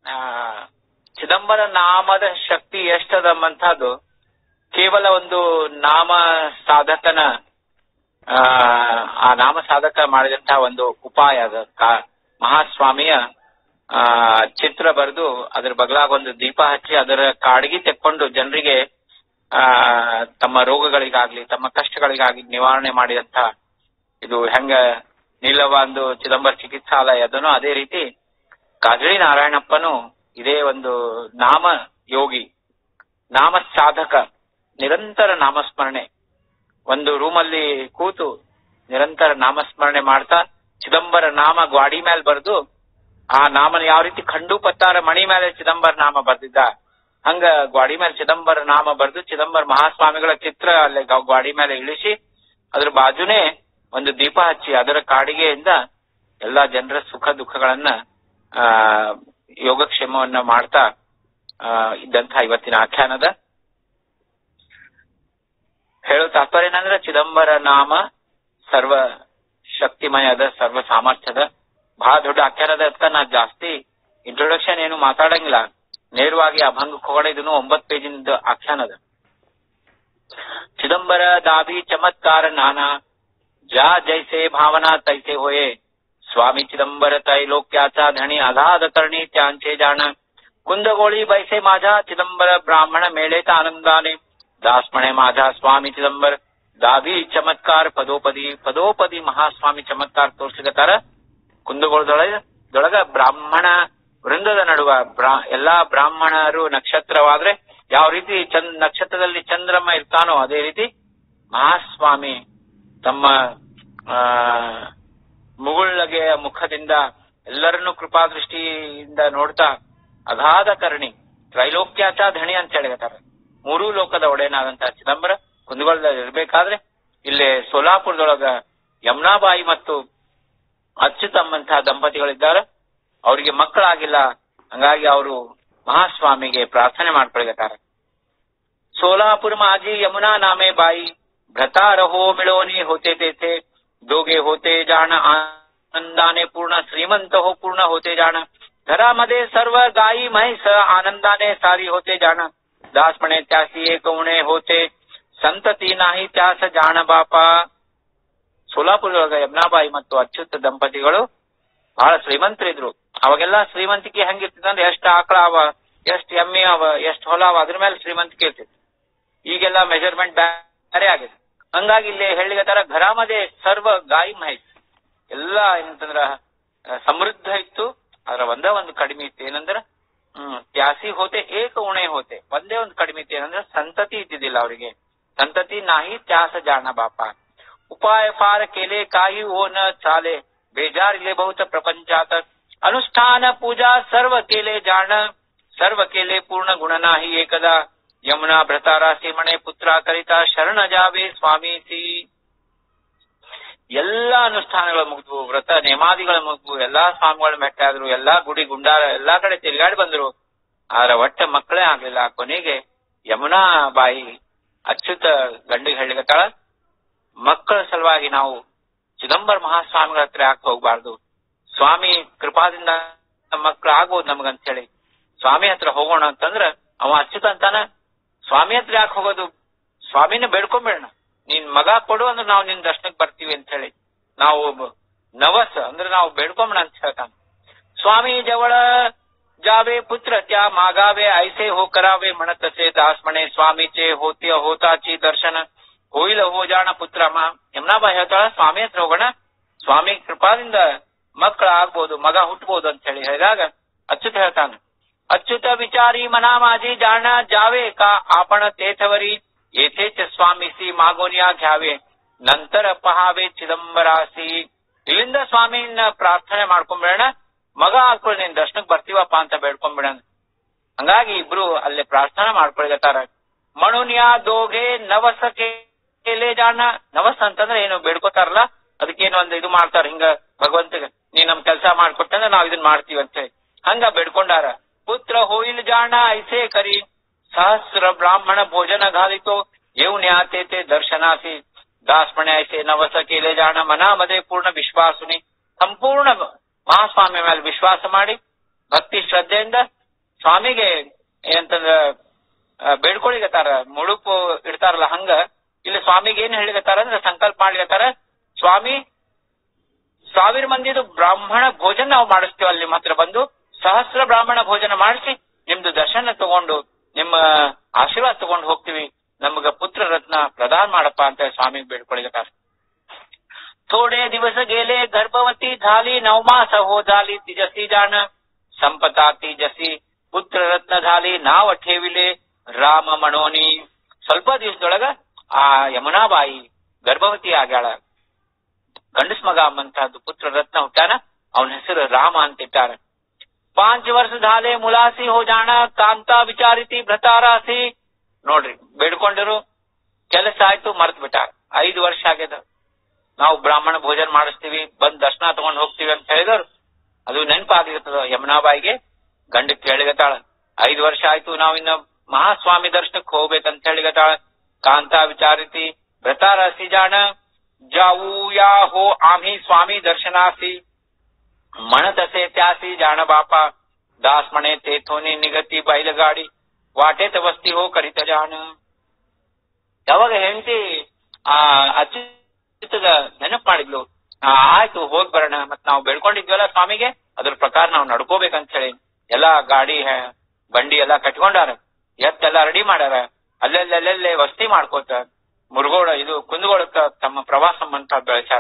ಆ, ಚಿದಂಬರ ನಾಮದ ಶಕ್ತಿ ಎಷ್ಟದಂಬಂತಹದ್ದು ಕೇವಲ ಒಂದು ನಾಮ ಸಾಧಕನ ಆ, ಆ ನಾಮ ಸಾಧಕ ಮಾಡಿದಂತಹ ಒಂದು ಉಪಾಯ ಅದು ಕಾ- ಮಹಾಸ್ವಾಮಿಯ ಆ ಚಿತ್ರ ಬರೆದು ಅದ್ರ ಬಗಲಾಗ ಒಂದು ದೀಪ ಹಚ್ಚಿ ಅದರ ಕಾಡಗಿ ತೆಕ್ಕೊಂಡು ಜನರಿಗೆ ಆ ತಮ್ಮ ರೋಗಗಳಿಗಾಗ್ಲಿ ತಮ್ಮ ಕಷ್ಟಗಳಿಗಾಗ್ಲಿ ನಿವಾರಣೆ ಮಾಡಿದಂತ ಇದು ಹೆಂಗ ನೀಲವ ಒಂದು ಚಿದಂಬರ ಚಿಕಿತ್ಸಾಲಯ ಅದನ್ನು ಅದೇ ರೀತಿ ಕಾಜಳಿ ನಾರಾಯಣಪ್ಪನು ಇದೇ ಒಂದು ನಾಮ ಯೋಗಿ ನಾಮ ಸಾಧಕ ನಿರಂತರ ನಾಮಸ್ಮರಣೆ ಒಂದು ರೂಮಲ್ಲಿ ಕೂತು ನಿರಂತರ ನಾಮಸ್ಮರಣೆ ಮಾಡ್ತಾ ಚಿದಂಬರ ನಾಮ ಗ್ವಾಡಿ ಮೇಲೆ ಬರೆದು ಆ ನಾಮನ ಯಾವ ರೀತಿ ಖಂಡು ಪತ್ತಾರ ಮಣಿ ಮೇಲೆ ಚಿದಂಬರ ನಾಮ ಬರ್ದಿದ್ದ ಹಂಗ ಗ್ವಾಡಿ ಮೇಲೆ ಚಿದಂಬರ ನಾಮ ಬರೆದು ಚಿದಂಬರ ಮಹಾಸ್ವಾಮಿಗಳ ಚಿತ್ರ ಅಲ್ಲಿ ಗ- ಗ್ವಾಡಿ ಮೇಲೆ ಇಳಿಸಿ ಅದ್ರ ಬಾಜುನೇ ಒಂದು ದೀಪ ಹಚ್ಚಿ ಅದರ ಕಾಡಿಗೆಯಿಂದ ಎಲ್ಲಾ ಜನರ ಸುಖ ದುಃಖಗಳನ್ನ ಆ ಯೋಗಕ್ಷೇಮವನ್ನ ಮಾಡ್ತಾ ಆ ಇದ್ದಂತಹ ಇವತ್ತಿನ ಆಖ್ಯಾನದ ಹೇಳೋ ತಾತ್ಪರ್ಯ ಏನಂದ್ರೆ ಚಿದಂಬರ ನಾಮ ಸರ್ವ ಶಕ್ತಿಮಯದ ಸರ್ವ ಸಾಮರ್ಥ್ಯದ ಬಹಳ ದೊಡ್ಡ ಆಖ್ಯಾನದ ಅದಕ್ಕ ನಾ ಜಾಸ್ತಿ ಇಂಟ್ರೊಡಕ್ಷನ್ ಏನು ಮಾತಾಡಂಗಿಲ್ಲ ನೇರವಾಗಿ ಅಭಂಗಕ್ಕೆ ಹೋಗೋಣ ಇದನ್ನು ಒಂಬತ್ತು ಪೇಜಿಂದ ಆಖ್ಯಾನದ ಚಿದಂಬರ ದಾಭಿ ಚಮತ್ಕಾರ ನಾನಾ ಜಾ ಜೈಸೆ ಭಾವನಾ ತೈಸೆ ಹೋಯೆ स्वामी चिदंबर त्रैलोक्याचा धणी अगाध करणी त्यांचे जाण कुंदगोळी बैसे माझा चिदंबर ब्राह्मण मेळेत आनंदाने दास म्हणे माझा स्वामी चिदंबर ದಾವಿ ಚಮತ್ಕಾರ ಪದೋಪದಿ ಪದೋಪದಿ ಮಹಾಸ್ವಾಮಿ ಚಮತ್ಕಾರ ತೋರ್ಸಿಗತ್ತಾರ ಕುಂದಗೋಳದೊಳಗ ದೊಳಗ ಬ್ರಾಹ್ಮಣ ವೃಂದದ ನಡುವ ಬ್ರಾ ಎಲ್ಲಾ ಬ್ರಾಹ್ಮಣರು ನಕ್ಷತ್ರವಾದ್ರೆ ಯಾವ ರೀತಿ ಚಂದ್ ನಕ್ಷತ್ರದಲ್ಲಿ ಚಂದ್ರಮ್ಮ ಇರ್ತಾನೋ ಅದೇ ರೀತಿ ಮಹಾಸ್ವಾಮಿ ತಮ್ಮ ಆ ಮುಗುಳ್ಳಗೆಯ ಮುಖದಿಂದ ಎಲ್ಲರನ್ನೂ ಕೃಪಾದೃಷ್ಟಿಯಿಂದ ನೋಡ್ತಾ ಅಗಾಧ ಕರ್ಣಿ ತ್ರೈಲೋಕ್ಯಾಚ ಧಣಿ ಅಂತ ಹೇಳಿಗತ್ತಾರ ಮೂರೂ ಲೋಕದ ಒಡೆಯನಾದಂತಹ ಚಿದಂಬರ ಕುಂದಗೋಳದಲ್ಲಿ ಇರ್ಬೇಕಾದ್ರೆ ಇಲ್ಲೇ ಸೋಲಾಪುರದೊಳಗ ಯಮುನಾಬಾಯಿ ಮತ್ತು ಅಚ್ಯುತಮ್ಮಂತಹ ದಂಪತಿಗಳಿದ್ದಾರೆ ಅವರಿಗೆ ಮಕ್ಕಳಾಗಿಲ್ಲ ಹಂಗಾಗಿ ಅವರು ಮಹಾಸ್ವಾಮಿಗೆ ಪ್ರಾರ್ಥನೆ ಮಾಡ್ಕೊಳ್ತಾರೆ सोलापुर माझी यमुना नामे बाई भ्रता रहो मिळवणी होते तेथे दोघे होते जाण आनंदाने पूर्ण श्रीमंत हो पूर्ण होते जाण घरामध्ये सर्व गायी म्हैस आनंदाने सारी होते जाण दास म्हणे त्यासी एक उणे होते ಸಂತತಿ ನಾಹಿ ತ್ಯಾಸ ಜಾಣ ಬಾಪ ಸೋಲಾಪುರದೊಳಗ ಯಮ್ನಾಬಾಯಿ ಮತ್ತು ಅಚ್ಯುತ ದಂಪತಿಗಳು ಬಹಳ ಶ್ರೀಮಂತರಿದ್ರು ಅವಾಗೆಲ್ಲ ಶ್ರೀಮಂತಿಕೆ ಹೆಂಗಿರ್ತದಂದ್ರೆ ಎಷ್ಟ್ ಆಕಳ ಅವ ಎಷ್ಟ್ ಎಮ್ಮೆ ಅವ ಎಷ್ಟ್ ಹೊಲ ಅವ ಅದ್ರ ಮೇಲೆ ಶ್ರೀಮಂತಿಕೆ ಇರ್ತಿತ್ತು ಈಗೆಲ್ಲ ಮೆಜರ್ಮೆಂಟ್ ಬೇರೆ ಆಗಿದೆ ಹಂಗಾಗಿ ಇಲ್ಲಿ ಹೇಳಿಗತ್ತಾರ ಘರಾಮದೆ ಸರ್ವ ಗಾಯಿ ಮಹೇಶ್ ಎಲ್ಲ ಏನಂತಂದ್ರ ಆ, ಸಮೃದ್ಧ ಇತ್ತು ಅದ್ರ ಒಂದೇ ಒಂದು ಕಡಿಮೆ ಇತ್ತು ಏನಂದ್ರ ಹ್ಮ್ ತ್ಯಾಸಿ ಹೋತೆ ಏಕ ಉಣೆ ಹೋತೆ ಒಂದೇ ಒಂದು ಕಡಿಮೆ ಇತ್ತು ಏನಂದ್ರ ಸಂತತಿ ಇದ್ದಿದ್ದಿಲ್ಲ ಅವರಿಗೆ संतती नाही त्यास जाण बापा उपाय फार केले काही हो न चाले बेजारिले बहुत प्रपंचात अनुष्ठान पूजा सर्व केले जाण सर्व केले पूर्ण गुण नाही एकदा यमुना भ्रतारासी म्हणे पुत्रा करिता ಶರಣ ಜಾವೆ ಸ್ವಾಮೀಸಿ ಎಲ್ಲಾ ಅನುಷ್ಠಾನಗಳು ಮುಗಿದ್ವು ವ್ರತ ನೇಮಾದಿಗಳು ಮುಗಿದ್ವು ಎಲ್ಲಾ ಸ್ವಾಮಿಗಳು ಮೆಟ್ಟಾದ್ರು ಎಲ್ಲಾ ಗುಡಿ ಗುಂಡಾರ ಎಲ್ಲಾ ಕಡೆ ತಿರುಗಾಡಿ ಬಂದ್ರು ಆದ್ರೆ ಒಟ್ಟ ಮಕ್ಕಳೇ ಆಗ್ಲಿಲ್ಲ ಕೊನೆಗೆ ಯಮುನಾ ಬಾಯಿ ಅಚ್ಯುತ ಗಂಡಿಗೆ ಹೇಳಿಗತ್ತಾಳ ಮಕ್ಕಳ ಸಲುವಾಗಿ ನಾವು ಚಿದಂಬರ ಮಹಾಸ್ವಾಮಿಗಳ ಹತ್ರ ಯಾಕೆ ಹೋಗ್ಬಾರ್ದು ಸ್ವಾಮಿ ಕೃಪಾದಿಂದ ಮಕ್ಕಳು ಆಗ್ಬೋದು ನಮಗಂತ ಹೇಳಿ ಸ್ವಾಮಿ ಹತ್ರ ಹೋಗೋಣ ಅಂತಂದ್ರ ಅವ ಅಚ್ಯುತ ಅಂತಾನ ಸ್ವಾಮಿ ಹತ್ರ ಯಾಕೆ ಹೋಗೋದು ಸ್ವಾಮಿನ ಬೇಡ್ಕೊಂಬೇಡ ನಿನ್ ಮಗ ಕೊಡು ಅಂದ್ರೆ ನಾವು ನಿನ್ ದರ್ಶನಕ್ಕೆ ಬರ್ತೀವಿ ಅಂತ ಹೇಳಿ ನಾವು ನವಸ್ ಅಂದ್ರೆ ನಾವು ಬೇಡ್ಕೊಂಬೇಡ ಅಂತ ಹೇಳ್ತಾನ स्वामी जवळ जावे पुत्र त्या मागावे ऐसे हो करावे म्हणत असे दास म्हणे स्वामीचे होते होताची दर्शन होईल हो जाण ಪುತ್ರ ಯಮುನಾಬಾಯಿ ಹೇಳ್ತಾಳ ಸ್ವಾಮಿ ಹತ್ರ ಹೋಗೋಣ ಸ್ವಾಮಿ ಕೃಪಾದಿಂದ ಮಕ್ಕಳ ಆಗ್ಬೋದು ಮಗ ಹುಟ್ಟಬಹುದು ಅಂತ ಹೇಳಿ ಹೇಳಿದಾಗ ಅಚ್ಯುತ ಹೇಳ್ತಾನ ಅಚ್ಯುತ ವಿಚಾರಿ ಮನಾ माझी जाण जावे का आपण तेथवरी येथेच स्वामीसी मागोनिया घ्यावे ನಂತರ ಪಹಾವೆ ಚಿದಂಬರಾಸಿ ಇಲ್ಲಿಂದ ಸ್ವಾಮಿನ ಪ್ರಾರ್ಥನೆ ಮಾಡ್ಕೊಂಡ್ಬಿಡೋಣ ಮಗ ಹಾಕೊಳ್ಳಿ ನಿನ್ ದರ್ಶನಕ್ಕೆ ಬರ್ತೀವಪ್ಪ ಅಂತ ಬೇಡ್ಕೊಂಡ್ಬಿಡೋಣ ಹಂಗಾಗಿ ಇಬ್ರು ಅಲ್ಲಿ ಪ್ರಾರ್ಥನೆ ಮಾಡ್ಕೊಳ್ಗತ್ತಾರ ಮಣುನ್ಯಾ ದೋಗೆ ನವಸ ಕೇಲೆ ಜಾಣ ನವಸ್ ಅಂತಂದ್ರೆ ಏನು ಬೇಡ್ಕೋತಾರಲ್ಲ ಅದಕ್ಕೇನು ಒಂದು ಇದು ಮಾಡ್ತಾರ ಹಿಂಗ ಭಗವಂತಗೆ ನೀ ನಮ್ ಕೆಲಸ ಮಾಡ್ಕೊಟ್ಟಂದ್ರೆ ನಾವ್ ಇದನ್ ಮಾಡ್ತೀವಿ ಅಂತ ಹೇಳಿ ಹಂಗ ಬೇಡ್ಕೊಂಡಾರ ಪುತ್ರ ಹೋಯಿಲ್ ಜಾಣ ಐಸೇ ಕರಿ ಸಹಸ್ರ ಬ್ರಾಹ್ಮಣ ಭೋಜನ घालितो येऊन या ते ते दर्शनासी दास म्हणे ऐसे नवस केले जाण मनामध्ये पूर्ण ವಿಶ್ವಾಸುನಿ ಸಂಪೂರ್ಣ ಮಹಾಸ್ವಾಮಿ ಮೇಲೆ ವಿಶ್ವಾಸ ಮಾಡಿ ಭಕ್ತಿ ಶ್ರದ್ಧೆಯಿಂದ ಸ್ವಾಮಿಗೆ ಏನಂತಂದ್ರ ಆ, ಬೇಡ್ಕೊಳಿಗತ್ತಾರ ಮುಡುಪು ಇಡ್ತಾರಲ್ಲ ಹಂಗ ಇಲ್ಲಿ ಸ್ವಾಮಿಗೆ ಏನ್ ಹೇಳಿಗತ್ತಾರ ಅಂದ್ರೆ ಸಂಕಲ್ಪ ಮಾಡ್ಲಿಕತ್ತಾರ ಸ್ವಾಮಿ ಸಾವಿರ ಮಂದಿದು ಬ್ರಾಹ್ಮಣ ಭೋಜನ ನಾವು ಮಾಡಿಸ್ತೀವಿ ಅಲ್ಲಿ ಮಾತ್ರ ಬಂದು ಸಹಸ್ರ ಬ್ರಾಹ್ಮಣ ಭೋಜನ ಮಾಡಿಸಿ ನಿಮ್ದು ದರ್ಶನ ತಗೊಂಡು ನಿಮ್ಮ ಆಶೀರ್ವಾದ ತಗೊಂಡು ಹೋಗ್ತೀವಿ ನಮ್ಗ ಪುತ್ರ ರತ್ನ ಪ್ರದಾನ ಮಾಡಪ್ಪ ಅಂತ ಹೇಳಿ ಸ್ವಾಮಿಗೆ ಬೇಡ್ಕೊಳಿಗತ್ತಾರ थोडे दिवस गेले गर्भवती झाली नवमास हो झाली तिजसी जाण संपता तिजसी पुत्र रत्न झाली नाव ठेविले ರಾಮ ಮಣೋನಿ ಸ್ವಲ್ಪ ದಿವಸದೊಳಗ ಆ ಯಮುನಾಬಾಯಿ ಗರ್ಭವತಿ ಆಗ್ಯಾಳ ಗಂಡಸ್ ಮಗ ಅಂಬಂತಹದ್ದು ಪುತ್ರ ರತ್ನ ಹುಟ್ಟಾನ ಅವನ ಹೆಸರು ರಾಮ ಅಂತ ಇಟ್ಟಾರ ಪಾಂಚ ವರ್ಷ ಧಾಲೆ ಮುಲಾಸಿ ಹೋ ಜಾಣ ಕಾಂತ ವಿಚಾರಿತಿ ಭ್ರತಾರಾಸಿ ನೋಡ್ರಿ ಬೇಡ್ಕೊಂಡಿರು ಕೆಲಸ ಆಯ್ತು ಮರ್ತ್ ಬಿಟ್ಟಾರ ಐದು ವರ್ಷ ಆಗ್ಯದ ನಾವು ಬ್ರಾಹ್ಮಣ ಭೋಜನ ಮಾಡಿಸ್ತೀವಿ ಬಂದ್ ದರ್ಶನ ತಗೊಂಡ್ ಹೋಗ್ತೀವಿ ಅಂತ ಹೇಳಿದವ್ರು ಅದು ನೆನಪಾಗಿರ್ತದ ಯಮುನಾಬಾಯಿಗೆ ಗಂಡಕ್ಕೆ ಹೇಳಿಗತ್ತಾಳ ಐದು ವರ್ಷ ಆಯ್ತು ನಾವಿನ್ನ ಮಹಾಸ್ವಾಮಿ ದರ್ಶನಕ್ಕೆ ಹೋಗ್ಬೇಕಂತ ಹೇಳಿಗತ್ತಾಳ ಕಾಂತ ವಿಚಾರಿತಿ ವ್ರತಾರಸಿ ಜಾಣ जाऊ या हो आम्ही स्वामी दर्शनासी म्हणत असे त्यासी जाण बापा दास म्हणे तेथोनी निगती बैलगाडी वाटेत वस्ती हो करीत जाण ಯಾವಾಗ ಹೆಂಡತಿ ಆ ಅಚ್ಯುತಗ ನೆನಪು ಮಾಡಿದ್ಲು ಆ, ಆಯ್ತು ಹೋಗ್ ಬರೋಣ ಮತ್ ನಾವು ಬೆಳ್ಕೊಂಡಿದ್ವಲ್ಲ ಸ್ವಾಮಿಗೆ ಅದ್ರ ಪ್ರಕಾರ ನಾವು ನಡ್ಕೋಬೇಕಂತ ಹೇಳಿ ಎಲ್ಲಾ ಗಾಡಿ ಹೆ- ಬಂಡಿ ಎಲ್ಲಾ ಕಟ್ಕೊಂಡಾರ ಎತ್ತೆಲ್ಲಾ ರೆಡಿ ಮಾಡ್ಯಾರ ಅಲ್ಲೆಲ್ಲೆಲ್ಲೆಲ್ಲೇ ವಸ್ತಿ ಮಾಡ್ಕೋತ ಮುರುಗೋಡ ಇದು ಕುಂದಗೋಳಕ್ಕ ತಮ್ಮ ಪ್ರವಾಸ ಅಂತ ಬೆಳೆಸ್ಯಾರ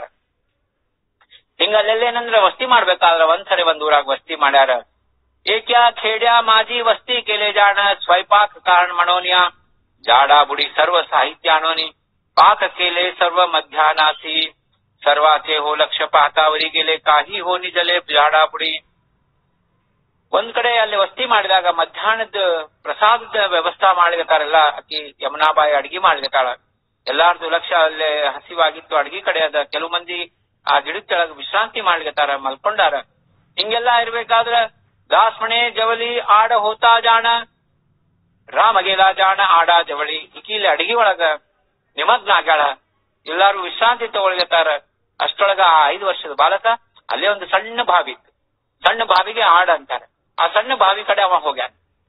ಹಿಂಗ ಅಲ್ಲೆಲ್ಲೇನಂದ್ರ ವಸ್ತಿ ಮಾಡ್ಬೇಕಾದ್ರ ಒಂದ್ಸರಿ ಒಂದ್ ಊರಾಗ ವಸ್ತಿ ಮಾಡ್ಯಾರ ಏಕ್ಯಾ ಖೇಡ್ಯಾ ಮಾಜಿ ವಸ್ತಿ केले जाण स्वयंपाक कारण म्हणोनिया जाडा बुडी सर्व साहित्य आणोनी पाक केले सर्व मध्यानासी सर्वाचे हो लक्ष पाहतावरी गेले काही हो निजले ಜಾಡಾ ಬುಡಿ ಒಂದ್ ಕಡೆ ಅಲ್ಲಿ ವಸ್ತಿ ಮಾಡಿದಾಗ ಮಧ್ಯಾಹ್ನದ ಪ್ರಸಾದದ ವ್ಯವಸ್ಥೆ ಮಾಡ್ಲಿಕತ್ತಾರೆಲ್ಲ ಆಕಿ ಯಮುನಾಬಾಯಿ ಅಡ್ಗಿ ಮಾಡ್ಲಿಕತ್ತಾಳ ಎಲ್ಲಾರ್ದು ಲಕ್ಷ ಅಲ್ಲೇ ಹಸಿವಾಗಿತ್ತು ಅಡ್ಗಿ ಕಡೆ ಅದ ಕೆಲವು ಮಂದಿ ಆ ಗಿಡದ ಕೆಳಗ ವಿಶ್ರಾಂತಿ ಮಾಡ್ಲಿಕತ್ತಾರ ಮಲ್ಕೊಂಡಾರ ಹಿಂಗೆಲ್ಲಾ ಇರ್ಬೇಕಾದ್ರ ದಾಸ್ಮಣೆ ಜವಳಿ ಆಡ ಹೋತಾ ಜಾಣ ರಾಮಗೇಲ ಜಾಣ ಆಡ ಜವಳಿ ಈಕಿಲಿ ಅಡಗಿ ಒಳಗ ನಿಮಗ್ನ ಆಗ್ಯಾಳ ಎಲ್ಲಾರು ವಿಶ್ರಾಂತಿ ತಗೊಳ್ಗತ್ತಾರ ಅಷ್ಟೊಳಗ ಆ ಐದು ವರ್ಷದ ಬಾಲಕ ಅಲ್ಲೇ ಒಂದು ಸಣ್ಣ ಬಾವಿ ಇತ್ತು ಸಣ್ಣ ಬಾವಿಗೆ ಆಡ ಅಂತಾರೆ ಆ ಸಣ್ಣ ಬಾವಿ ಕಡೆ ಅವ ಹೋಗ್ಯಾನ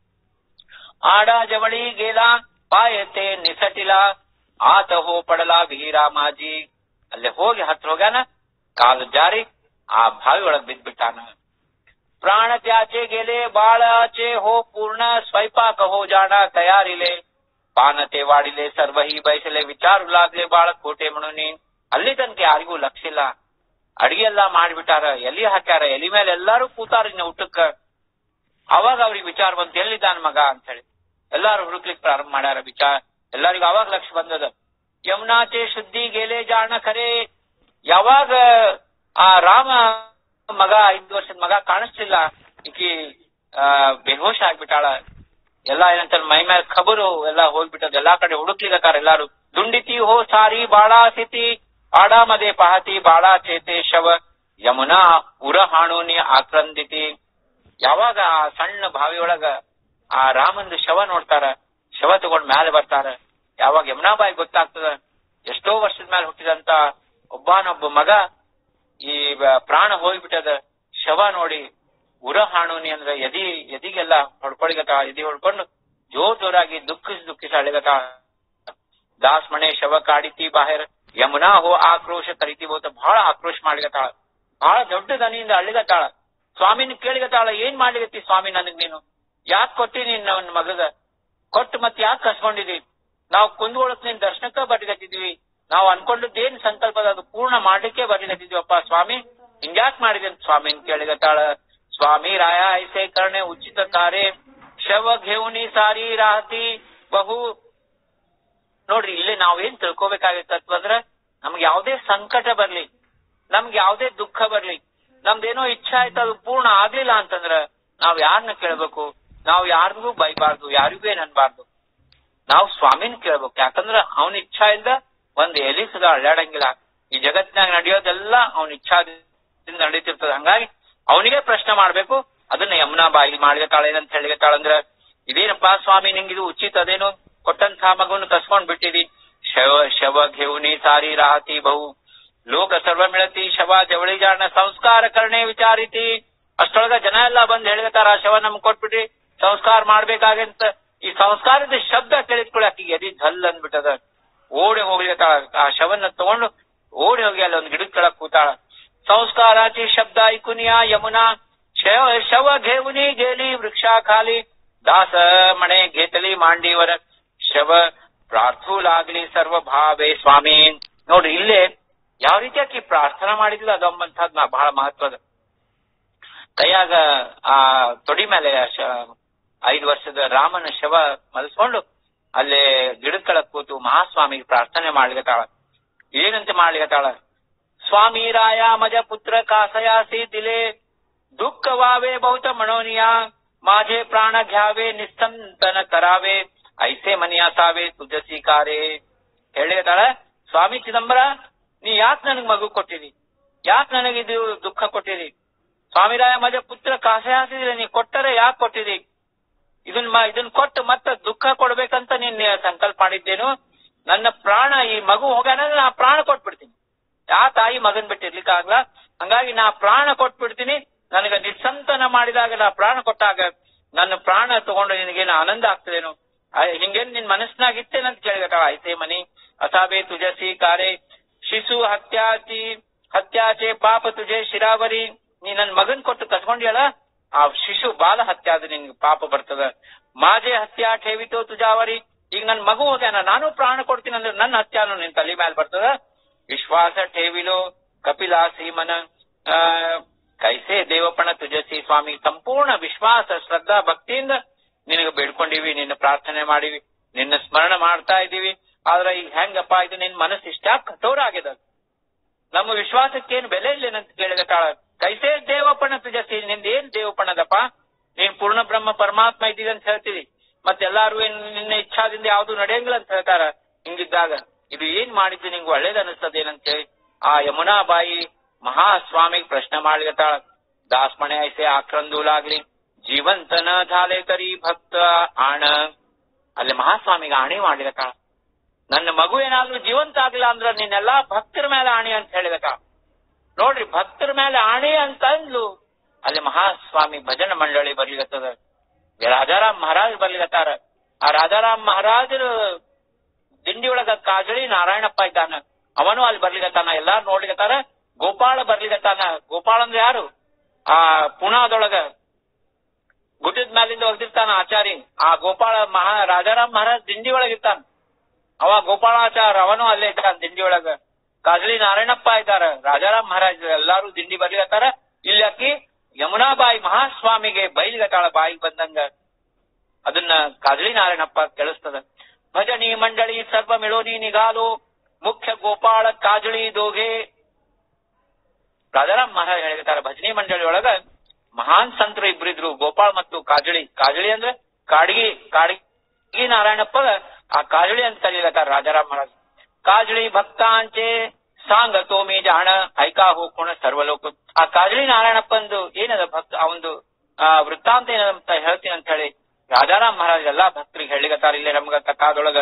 ಆಡ ಜವಳಿ ಗೇಲ ಪಾಯತೆ ನಿಸಟಿಲ ಆತ ಹೋ ಪಡಲ ವೀರಾಮಾಜಿ ಅಲ್ಲೇ ಹೋಗಿ ಹತ್ರ ಹೋಗ್ಯಾನ ಕಾಲು ಜಾರಿ ಆ ಬಾವಿ ಒಳಗ್ ಬಿದ್ದ್ಬಿಟ್ಟಾನ ಪ್ರಾಣ ತ್ಯಾಚೆ ಗೆಲೆ ಬಾಳಾಚೆ ಹೋ ಪೂರ್ಣ ಸ್ವೈಪಾಕ ಹೋ ಜಾಣ ತಯಾರಿಲೆ ಪಾನತೆ ವಾಡಿಲೆ ಸರ್ವಹಿ ಬಯಸಲೆ ವಿಚಾರ ಲಾಗ್ಲೆ ಬಾಳ ಕೋಟೆ ಮಣುನಿ ಅಲ್ಲಿ ತನಕ ಯಾರಿಗೂ ಲಕ್ಷ ಇಲ್ಲ ಅಡಿಗೆ ಎಲ್ಲಾ ಮಾಡ್ಬಿಟ್ಟಾರ ಎಲಿ ಹಾಕ್ಯಾರ ಎಲಿ ಮೇಲೆ ಎಲ್ಲಾರು ಕೂತಾರ ಇನ್ನ ಊಟಕ್ಕ ಅವಾಗ ಅವ್ರಿಗೆ ವಿಚಾರ ಬಂತು ಎಲ್ಲಿದ್ದಾನ ಮಗ ಅಂತ ಹೇಳಿ ಎಲ್ಲಾರು ಹುಡುಕ್ಲಿಕ್ ಪ್ರಾರಂಭ ಮಾಡ್ಯಾರ ವಿಚಾರ ಎಲ್ಲರಿಗೂ ಅವಾಗ ಲಕ್ಷ ಬಂದದ ಯಮುನಾಚೆ ಶುದ್ಧಿ ಗೆಲೆ ಜಾಣ ಖರೆ ಯಾವಾಗ ಆ ರಾಮ ಮಗ ಐದು ವರ್ಷದ ಮಗ ಕಾಣಿಸ್ತಿಲ್ಲ ಈಕಿ ಆ ಬೆಹೋಶ ಆಗ್ಬಿಟ್ಟಾಳ ಎಲ್ಲಾ ಏನಂತ ಮೈ ಮೇಲೆ ಖಬರು ಎಲ್ಲಾ ಹೋಗ್ಬಿಟ್ಟದ ಎಲ್ಲಾ ಕಡೆ ಹುಡುಕ್ಲಿಕತ್ತಾರ ಎಲ್ಲಾರು ದುಂಡಿತಿ ಹೋ ಸಾರಿ ಬಾಳಾ ಸ್ಥಿತಿ ಆಡಾಮದೆ ಪಹತಿ ಬಾಳಾ ಚೇತೆ ಶವ ಯಮುನಾ ಉರ ಹಾಣೋನಿ ಆಕ್ರಂದಿತಿ ಯಾವಾಗ ಆ ಸಣ್ಣ ಬಾವಿಯೊಳಗ ಆ ರಾಮಂದು ಶವ ನೋಡ್ತಾರ ಶವ ತಗೊಂಡ್ ಮ್ಯಾಲೆ ಬರ್ತಾರ ಯಾವಾಗ ಯಮುನಾಬಾಯಿ ಗೊತ್ತಾಗ್ತದ ಎಷ್ಟೋ ವರ್ಷದ ಮೇಲೆ ಹುಟ್ಟಿದಂತ ಒಬ್ಬನೊಬ್ಬ ಮಗ ಈ ಬ- ಪ್ರಾಣ ಹೋಗ್ಬಿಟ್ಟದ ಶವ ನೋಡಿ ಉರ ಹಾಣೋನಿ ಅಂದ್ರೆ ಎದಿ ಎದಿಗೆಲ್ಲ ಹೊಡ್ಕೊಳಿಗತ ಎದಿ ಹೊಡ್ಕೊಂಡು ಜೋರ್ ಜೋರಾಗಿ ದುಃಖಿಸಿ ದುಃಖಿಸಿ ಅಳಿಗತ ದಾಸ್ ಮನೆ ಶವ ಕಾಡಿತಿ ಬಾಹಿರ ಯಮುನಾ ಹೋ ಆಕ್ರೋಶ ಕರಿತಿ ಹೋತ ಬಹಳ ಆಕ್ರೋಶ ಮಾಡ್ಲಿಕತ್ತಾಳ ಬಹಳ ದೊಡ್ಡ ದನಿಯಿಂದ ಅಳ್ಳಿಗತ್ತಾಳ ಸ್ವಾಮಿನ ಕೇಳಿಗತ್ತಾಳ ಏನ್ ಮಾಡ್ಲಿಗತ್ತಿ ಸ್ವಾಮಿ ನನಗ್ ನೀನು ಯಾಕೆ ಕೊಟ್ಟಿ ನೀನ್ ನನ್ ಮಗಗ ಕೊಟ್ಟು ಮತ್ ಯಾಕೆ ಕಸ್ಕೊಂಡಿದಿ ನಾವು ಕುಂದ್ಗೊಳಕ್ ನಿನ್ ದರ್ಶನಕ್ಕ ಬರ್ಲಿಕತ್ತಿದ್ವಿ ನಾವು ಅನ್ಕೊಂಡದ್ದು ಏನ್ ಸಂಕಲ್ಪದ ಅದು ಪೂರ್ಣ ಮಾಡ್ಲಿಕ್ಕೆ ಬರ್ಲಿಕತ್ತಿದ್ವಪ್ಪ ಸ್ವಾಮಿ ಹಿಂಗ್ಯಾಕ್ ಮಾಡಿದೆ ಅಂತ ಸ್ವಾಮಿನ್ ಕೇಳಿಗತ್ತಾಳ ಸ್ವಾಮಿ ರಾಯ ಐಸೆ ಕರ್ಣೆ ಉಚಿತ ಕಾರ್ಯ ಶವ ಘೇವುನಿ ಸಾರಿ ರಾಹತಿ ಬಹು ನೋಡ್ರಿ ಇಲ್ಲಿ ನಾವೇನ್ ತಿಳ್ಕೊಬೇಕಾಗಿತ್ತು ಅಂದ್ರೆ ನಮ್ಗೆ ಯಾವ್ದೇ ಸಂಕಟ ಬರ್ಲಿ ನಮ್ಗೆ ಯಾವ್ದೇ ದುಃಖ ಬರ್ಲಿ ನಮ್ದೇನೋ ಇಚ್ಛೆ ಆಯ್ತು ಅದು ಪೂರ್ಣ ಆಗ್ಲಿಲ್ಲ ಅಂತಂದ್ರ ನಾವ್ ಯಾರನ್ನ ಕೇಳ್ಬೇಕು ನಾವ್ ಯಾರಿಗೂ ಬೈಬಾರ್ದು ಯಾರಿಗೂ ಏನ್ ಅನ್ಬಾರ್ದು ನಾವು ಸ್ವಾಮಿನ ಕೇಳ್ಬೇಕು ಯಾಕಂದ್ರ ಅವನ ಇಚ್ಛಾ ಇಲ್ದ ಒಂದ್ ಎಲಿ ಸುದ ಅಳ್ಳಾಡಂಗಿಲ್ಲ ಈ ಜಗತ್ತಿನಾಗ ನಡೆಯೋದೆಲ್ಲ ಅವನ ಇಚ್ಛಾದಿಂದ ನಡೀತಿರ್ತದ ಹಂಗಾಗಿ ಅವನಿಗೆ ಪ್ರಶ್ನೆ ಮಾಡ್ಬೇಕು ಅದನ್ನ ಯಮುನಾ ಬಾಯಿ ಮಾಡ್ಲಿಕತ್ತಾಳ ಏನಂತ ಹೇಳಿಗತ್ತಾಳ ಅಂದ್ರ ಇದೇನಪ್ಪಾ ಸ್ವಾಮಿ ನಿಂಗಿದು ಉಚಿತ ಅದೇನು ಕೊಟ್ಟಂತ ಮಗುವನ್ನು ಕಸ್ಕೊಂಡ್ ಬಿಟ್ಟಿದಿ ಶವ ಶವ ಘೇವುನಿ ಸಾರಿ ರಾಹತಿ ಬಹು ಲೋಕ ಸರ್ವ ಮಿಳತಿ ಶವ ಜವಳಿ ಜಾಣ ಸಂಸ್ಕಾರ ಕರ್ಣೆ ವಿಚಾರಿತಿ ಅಷ್ಟೊಳಗ ಜನ ಎಲ್ಲಾ ಬಂದ್ ಹೇಳಿಗತ್ತಾರ ಆ ಶವ ನಮ್ಗ್ ಕೊಟ್ಬಿಟ್ರಿ ಸಂಸ್ಕಾರ ಮಾಡ್ಬೇಕಾಗಂತ ಈ ಸಂಸ್ಕಾರದ ಶಬ್ದ ಕೇಳಿದ್ಕೊಳ್ಳಿ ಆಕಿಗೆ ಎದಿ ಝಲ್ ಅಂದ್ಬಿಟ್ಟದ ಓಡಿ ಹೋಗ್ಲಿಕತ್ತಾಳ ಆ ಶವನ್ನ ತಗೊಂಡು ಓಡಿ ಹೋಗಿ ಅಲ್ಲಿ ಒಂದು ಗಿಡದ ಕೆಳಗ್ ಕೂತಾಳ ಸಂಸ್ಕಾರಾची शब्द ऐकून या यमुना शव शव घेऊनी गेली वृक्षाखाली दास म्हणे घेतली मांडीवर ಶವ ಪ್ರಾರ್ಥು लागली ಸರ್ವ ಭಾವೇ ಸ್ವಾಮಿ ನೋಡ್ರಿ ಇಲ್ಲೇ ಯಾವ ರೀತಿ ಆಕಿ ಪ್ರಾರ್ಥನಾ ಮಾಡಿದ್ಲು ಅದೊಂಬಂತಹದ್ ಬಹಳ ಮಹತ್ವದ ಕೈಯಾಗ ಆ ತೊಡಿ ಮೇಲೆ ಶ- ಐದು ವರ್ಷದ ರಾಮನ ಶವ ಮಲಸ್ಕೊಂಡು ಅಲ್ಲೇ ಗಿಡದ ಕೆಳಗ್ ಕೂತು ಮಹಾಸ್ವಾಮಿಗೆ ಪ್ರಾರ್ಥನೆ ಮಾಡ್ಲಿಕತ್ತಾಳ ಏನಂತ ಮಾಡ್ಲಿಕತ್ತಾಳ स्वामी राया मज पुत्र कासयासी दिले दुःख वावे बहुत मनोनिया माझे प्राण घ्यावे निस्तंतन करावे ಐಸೆ ಮನಿ ಅಸಾವೆ ತುಜಸಿ ಕಾರೆ ಹೇಳಿದಾಳ ಸ್ವಾಮಿ ಚಿದಂಬರ ನೀ ಯಾಕೆ ನನಗ್ ಮಗು ಕೊಟ್ಟಿರಿ ಯಾಕೆ ನನಗೆ ಇದು ದುಃಖ ಕೊಟ್ಟಿರಿ ಸ್ವಾಮಿರಾಯ ಮಜ ಪುತ್ರ ಕಾಸೆ ಹಾಸಿದ್ರೆ ನೀ ಕೊಟ್ಟರೆ ಯಾಕೆ ಕೊಟ್ಟಿರಿ ಇದನ್ ಮ- ಇದನ್ ಕೊಟ್ಟು ಮತ್ತೆ ದುಃಖ ಕೊಡ್ಬೇಕಂತ ನೀನ್ ಸಂಕಲ್ಪ ಮಾಡಿದ್ದೇನು ನನ್ನ ಪ್ರಾಣ ಈ ಮಗು ಹೋಗ್ಯಾನ ನಾ ಪ್ರಾಣ ಕೊಟ್ಬಿಡ್ತೀನಿ ಯಾ ತಾಯಿ ಮಗನ್ ಬಿಟ್ಟಿರ್ಲಿಕ್ಕೆ ಆಗ್ಲ ಹಂಗಾಗಿ ನಾ ಪ್ರಾಣ ಕೊಟ್ಬಿಡ್ತೀನಿ ನನಗ ನಿಸ್ಸಂತನ ಮಾಡಿದಾಗ ನಾ ಪ್ರಾಣ ಕೊಟ್ಟಾಗ ನನ್ನ ಪ್ರಾಣ ತಗೊಂಡು ನಿನಗೇನು ಆನಂದ ಆಗ್ತದೇನು ಆ- ಹಿಂಗೇನ್ ನಿನ್ ಮನಸ್ನಾಗ ಇತ್ತೇನಂತ ಕೇಳಿದ ಐತೆ ಮನಿ ಅಸಾಬೆ ತುಜಸಿ ಕಾರೆ ಶಿಶು ಹತ್ಯಾಚಿ ಹತ್ಯಾಚೆ ಪಾಪ ತುಜೆ ಶಿರಾವರಿ ನೀ ನನ್ ಮಗನ್ ಕೊಟ್ಟು ಕಸ್ಕೊಂಡ್ಯಲ್ಲ ಆ ಶಿಶು ಬಾಲ ಹತ್ಯೆ ಆದ್ರೆ ನಿನ್ಗೆ ಪಾಪ ಬರ್ತದ ಮಾಜೆ ಹತ್ಯಾ ಠೇವಿತೋ ತುಜಾವರಿ ಈಗ ನನ್ ಮಗು ಹೋಗ್ಯಾನ ನಾನು ಪ್ರಾಣ ಕೊಡ್ತೀನಿ ಅಂದ್ರೆ ನನ್ನ ಹತ್ಯಾನು ನಿನ್ ತಲೆ ಮೇಲೆ ಬರ್ತದ ವಿಶ್ವಾಸ ಠೇವಿಲೋ ಕಪಿಲಾಸಿ ಮನ ಆ, ಕೈಸೆ ದೇವಪಣ ತುಜಸಿ ಸ್ವಾಮಿ ಸಂಪೂರ್ಣ ವಿಶ್ವಾಸ ಶ್ರದ್ಧಾ ಭಕ್ತಿಯಿಂದ ನಿನಗೆ ಬೇಡ್ಕೊಂಡಿವಿ ನಿನ್ನ ಪ್ರಾರ್ಥನೆ ಮಾಡಿವಿ ನಿನ್ನ ಸ್ಮರಣ ಮಾಡ್ತಾ ಇದೀವಿ ಆದ್ರೆ ಈಗ ಹೆಂಗಪ್ಪ ಇದು ನಿನ್ ಮನಸ್ಸು ಇಷ್ಟ ಕಠೋರ ಆಗ್ಯದ ನಮ್ಮ ವಿಶ್ವಾಸಕ್ಕೇನು ಬೆಲೆ ಇಲ್ಲೇನಂತ ಕೇಳಿದ ಕಾಳ ಕೈಸೇ ದೇವಪಣ ತುಜಸಿ ನಿಂದ ಏನ್ ದೇವಪಣದಪ್ಪ ನೀನ್ ಪೂರ್ಣ ಬ್ರಹ್ಮ ಪರಮಾತ್ಮ ಇದ್ದೀವಿ ಅಂತ ಹೇಳ್ತೀವಿ ಮತ್ತೆಲ್ಲಾರು ಏನ್ ನಿನ್ನ ಇಚ್ಛಾದಿಂದ ಯಾವ್ದು ನಡೆಯಂಗಿಲ್ಲ ಅಂತ ಹೇಳ್ತಾರ ಹಿಂಗಿದ್ದಾಗ ಇದು ಏನ್ ಮಾಡಿದ್ದು ನಿಂಗೆ ಒಳ್ಳೇದ್ ಅನಿಸ್ತದೇನಂತ ಹೇಳಿ ಆ ಯಮುನಾ ಬಾಯಿ ಮಹಾಸ್ವಾಮಿಗೆ ಪ್ರಶ್ನೆ ಮಾಡ್ಲಿಕತ್ತಾಳ ದಾಸ್ಮಣೆ ಐಸೆ ಆಕ್ರಂದೂಲಾಗ್ಲಿ ಜೀವಂತನ ಧಾಲೆ ಕರಿ ಭಕ್ತ ಆಣ ಅಲ್ಲಿ ಮಹಾಸ್ವಾಮಿಗೆ ಆಣಿ ಮಾಡ್ಲಿಕತ್ತಾಳ ನನ್ನ ಮಗು ಏನಾದ್ರೂ ಜೀವಂತ ಆಗ್ಲಿಲ್ಲ ಅಂದ್ರ ನಿನ್ನೆಲ್ಲಾ ಭಕ್ತರ ಮೇಲೆ ಆಣಿ ಅಂತ ಹೇಳಿದಕ ನೋಡ್ರಿ ಭಕ್ತರ ಮೇಲೆ ಆಣಿ ಅಂತ ಅಂದ್ಲು ಅಲ್ಲಿ ಮಹಾಸ್ವಾಮಿ ಭಜನ ಮಂಡಳಿ ಬರ್ಲಿಕತ್ತದ ರಾಜಾರಾಮ್ ಮಹಾರಾಜ್ ಬರ್ಲಿಕತ್ತಾರ ಆ ರಾಜಾರಾಮ್ ಮಹಾರಾಜರು ದಿಂಡಿ ಒಳಗ ಕಾಜಳಿ ನಾರಾಯಣಪ್ಪ ಇದ್ದಾನ ಅವನು ಅಲ್ಲಿ ಬರ್ಲಿಕತ್ತಾನ ಎಲ್ಲಾರು ನೋಡ್ಲಿಕತ್ತಾರ ಗೋಪಾಳ ಬರ್ಲಿಕತ್ತಾನ ಗೋಪಾಳ ಅಂದ್ರೆ ಯಾರು ಆ ಪುಣಾದೊಳಗ ಗುಡ್ಡದ ಮ್ಯಾಲಿಂದ ಒಗ್ದಿರ್ತಾನ ಆಚಾರಿ ಆ ಗೋಪಾಳ ಮಹಾ ರಾಜಾರಾಮ್ ಮಹಾರಾಜ್ ದಿಂಡಿ ಒಳಗಿರ್ತಾನ ಅವ ಗೋಪಾಳಾಚಾರ ಅವನು ಅಲ್ಲೇ ಇದ್ದಾನ ದಿಂಡಿ ಒಳಗ ಕಾಜಳಿ ನಾರಾಯಣಪ್ಪ ಇದ್ದಾರ ರಾಜಾರಾಮ್ ಮಹಾರಾಜ್ ಎಲ್ಲಾರು ದಿಂಡಿ ಬರ್ಲಿಕತ್ತಾರ ಇಲ್ಲಿ ಅಕ್ಕಿ ಯಮುನಾಬಾಯಿ ಮಹಾಸ್ವಾಮಿಗೆ ಬೈಲಿಗತ್ತಾಳ ಬಾಯಿಗೆ ಬಂದಂಗ ಅದನ್ನ ಕಾಜಳಿ ನಾರಾಯಣಪ್ಪ ಕೇಳಿಸ್ತದ ಭಜನಿ ಮಂಡಳಿ ಸರ್ವ ಮಿಳೋನಿ ನಿಗಾಲು ಮುಖ್ಯ ಗೋಪಾಳ ಕಾಜಳಿ ದೋಗೆ ರಾಜಾರಾಮ್ ಮಹಾರಾಜ್ ಹೇಳಿರ್ತಾರ ಭಜನಿ ಮಂಡಳಿ ಒಳಗ ಮಹಾನ್ ಸಂತರು ಇಬ್ರಿದ್ರು ಗೋಪಾಳ್ ಮತ್ತು ಕಾಜಳಿ ಕಾಜಳಿ ಅಂದ್ರೆ ಕಾಡ್ಗಿ ಕಾಡ್ಗಿ ನಾರಾಯಣಪ್ಪ ಆ ಕಾಜಳಿ ಅಂತ ಕರೀಲತ್ತಾರ ರಾಜಾರಾಮ್ ಮಹಾರಾಜ್ ಕಾಜಳಿ ಭಕ್ತಾಂಚೆ ಸಾಂಗ ತೋಮಿ ಜಾಣ ಐಕಾ ಹೋಕೋಣ ಸರ್ವಲೋಕ ಆ ಕಾಜಳಿ ನಾರಾಯಣಪ್ಪಂದು ಏನದ ಭಕ್ತ ಅವಂದು ಆ ವೃತ್ತಾಂತ ಏನಂತ ಹೇಳ್ತೀನಿ ಅಂತ ಹೇಳಿ ರಾಜಾರಾಮ್ ಮಹಾರಾಜ್ ಎಲ್ಲಾ ಭಕ್ತರಿಗೆ ಹೇಳಿಗತ್ತಾರ ಇಲ್ಲೇ ನಮ್ಗ ಕಥಾದೊಳಗ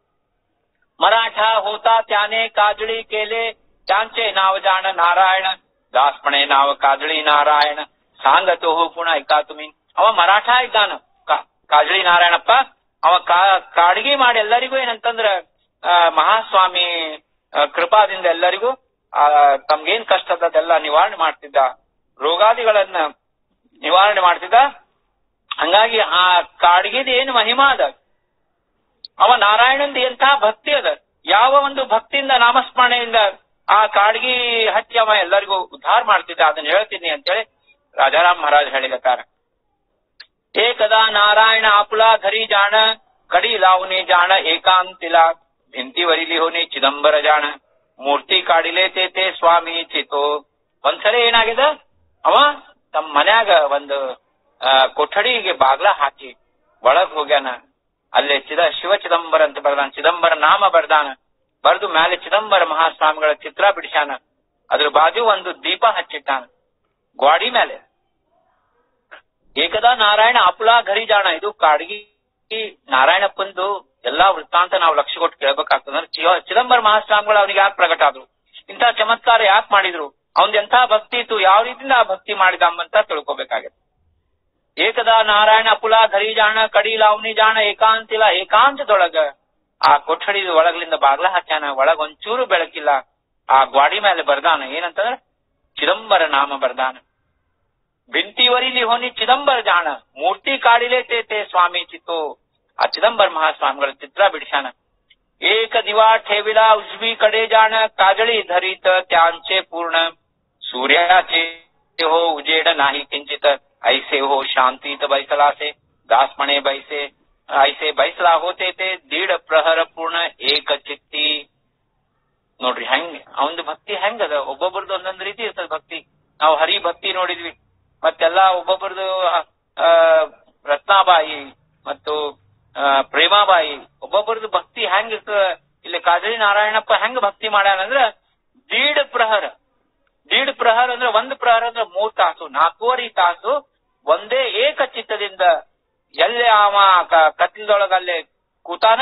मराठा होता त्याने काजळी केले त्यांचे नाव जाण नारायण दासपणे नाव काजळी नारायण सांगतो हो पुन्हा ऐका तुम्ही ಅವ ಮರಾಠ ಇದ್ದಾನ ಕಾ- ಕಾಜಳಿ ನಾರಾಯಣಪ್ಪ ಅವ ಕಾ- ಕಾಡ್ಗಿ ಮಾಡಿ ಎಲ್ಲರಿಗೂ ಏನಂತಂದ್ರ ಆ, ಮಹಾಸ್ವಾಮಿ ಆ, ಕೃಪಾದಿಂದ ಎಲ್ಲರಿಗೂ ಆ ತಮ್ಗೇನ್ ಕಷ್ಟ ಅದೆಲ್ಲ ನಿವಾರಣೆ ಮಾಡ್ತಿದ್ದ ರೋಗಾದಿಗಳನ್ನ ನಿವಾರಣೆ ಮಾಡ್ತಿದ್ದ ಹಂಗಾಗಿ ಆ ಕಾಡ್ಗಿದ ಏನು ಮಹಿಮಾ ಅದ ಅವ ನಾರಾಯಣಂದ ಎಂಥ ಭಕ್ತಿ ಅದ ಯಾವ ಒಂದು ಭಕ್ತಿಯಿಂದ ನಾಮಸ್ಮರಣೆಯಿಂದ ಆ ಕಾಡ್ಗಿ ಹಚ್ಚಿ ಅವ ಎಲ್ಲರಿಗೂ ಉದ್ಧಾರ ಮಾಡ್ತಿದ್ದ ಅದನ್ನ ಹೇಳ್ತೀನಿ ಅಂತೇಳಿ ರಾಜಾರಾಮ್ ಮಹಾರಾಜ್ ಹೇಳಿಗತ್ತಾರ ಏಕದಾ ನಾರಾಯಣ ಆಪುಲ ಧರಿ ಜಾಣ ಕಡಿ ಲಾವನೆ ಜಾಣ ಏಕಾಂತಿಲ ಭಿಂತಿವರಿಲಿ ಹೋನಿ ಚಿದಂಬರ ಜಾಣ ಮೂರ್ತಿ ಕಾಡಿಲೆ ತೇತೆ ಸ್ವಾಮಿ ಚಿತೋ ಒಂದ್ಸರಿ ಏನಾಗಿದೆ ಅವ ತಮ್ಮ ಮನ್ಯಾಗ ಒಂದು ಆ, ಕೊಠಡಿಗೆ ಬಾಗ್ಲ ಹಾಕಿ ಒಳಗ್ ಹೋಗ್ಯಾನ ಅಲ್ಲೇ ಚಿದ ಶಿವ ಚಿದಂಬರ ಅಂತ ಬರ್ದಾನ ಚಿದಂಬರ ನಾಮ ಬರ್ದಾನ ಬರ್ದು ಮ್ಯಾಲೆ ಚಿದಂಬರ ಮಹಾಸ್ವಾಮಿಗಳ ಚಿತ್ರ ಬಿಡಿಸ್ಯಾನ ಅದ್ರ ಬಾಜು ಒಂದು ದೀಪ ಹಚ್ಚಿಟ್ಟಾನ ಗ್ವಾಡಿ ಮೇಲೆ ಏಕದಾ ನಾರಾಯಣ ಅಪುಲಾ ಘರಿ ಜಾಣ ಇದು ಕಾಡ್ಗಿ ನಾರಾಯಣಪ್ಪಂದು ಎಲ್ಲಾ ವೃತ್ತಾಂತ ನಾವು ಲಕ್ಷ್ಯ ಕೊಟ್ಟು ಕೇಳ್ಬೇಕಾಗ್ತದೆ ಅಂದ್ರೆ ಚಿ- ಚಿದಂಬರ ಮಹಾಸ್ವಾಮಿಗಳು ಅವ್ರಿಗೆ ಯಾಕೆ ಪ್ರಕಟ ಆದ್ರು ಇಂಥ ಚಮತ್ಕಾರ ಯಾಕೆ ಮಾಡಿದ್ರು ಅವನ್ ಎಂಥ ಭಕ್ತಿ ಇತ್ತು ಯಾವ ರೀತಿಯಿಂದ ಆ ಭಕ್ತಿ ಮಾಡಿದ ಅಂತ ತಿಳ್ಕೊಬೇಕಾಗತ್ತೆ ಏಕದಾ ನಾರಾಯಣ ಅಪುಲ ಧರಿ ಜಾಣ ಕಡಿ ಲಾವಣಿ ಜಾಣ ಏಕಾಂತಿಲ ಏಕಾಂತದೊಳಗ ಆ ಕೊಠಡಿ ಒಳಗ್ಲಿಂದ ಬಾಗ್ಲ ಹಾಕ್ಯಾನ ಒಳಗ ಒಂಚೂರು ಬೆಳಕಿಲ್ಲ ಆ ಗ್ವಾಡಿ ಮೇಲೆ ಬರ್ದಾನ ಏನಂತಂದ್ರ ಚಿದಂಬರ ನಾಮ ಬರ್ದಾನ ಭಿಂತಿವರಿಲಿ ಹೋನಿ ಚಿದಂಬರ ಜಾಣ ಮೂರ್ತಿ ಕಾಡಿಲೆ ತೇತೆ ಸ್ವಾಮಿ ಚಿತ್ತು ಆ ಚಿದಂಬರ ಮಹಾಸ್ವಾಮಿಗಳ ಚಿತ್ರ ಬಿಡಿಸ್ಯಾನ ಏಕ ದಿವಾ ठेविला उजवी कडे जाण काजळी धरीत त्यांचे पूर्ण सूर्याचे हो उजेड नाही किंचित ऐसे हो शांतीत बैसलासे दासपणे बैसे ऐसे बैसला होते ते दीड ಪ್ರಹರ ಪೂರ್ಣ ಏಕ ಚಿತ್ತಿ ನೋಡ್ರಿ ಹೆಂಗ್ ಅವಂದು ಭಕ್ತಿ ಹೆಂಗದ ಒಬ್ಬೊಬ್ರದ್ದು ಒಂದೊಂದ್ ರೀತಿ ಇರ್ತದ ಭಕ್ತಿ ನಾವು ಹರಿ ಭಕ್ತಿ ನೋಡಿದ್ವಿ ಮತ್ತೆಲ್ಲಾ ಒಬ್ಬೊಬ್ರದ್ದು ಆ, ರತ್ನಾಬಾಯಿ ಮತ್ತು ಆ, ಪ್ರೇಮಾಬಾಯಿ ಒಬ್ಬೊಬ್ರದ್ದು ಭಕ್ತಿ ಹೆಂಗ್ ಇರ್ತದ ಇಲ್ಲಿ ಕಾಜಳಿ ನಾರಾಯಣಪ್ಪ ಹೆಂಗ್ ಭಕ್ತಿ ಮಾಡ್ಯಾನಂದ್ರ ದೀಡ್ ಪ್ರಹರ ದೀಡ್ ಪ್ರಹರ ಅಂದ್ರೆ ಒಂದ್ ಪ್ರಹರ ಅಂದ್ರೆ ಮೂರ್ ತಾಸು ನಾಲ್ಕೂವರೆ ತಾಸು ಒಂದೇ ಏಕ ಚಿತ್ತದಿಂದ ಎಲ್ಲಿ ಅವ ಕ- ಕತ್ಲದೊಳಗ ಅಲ್ಲೇ ಕೂತಾನ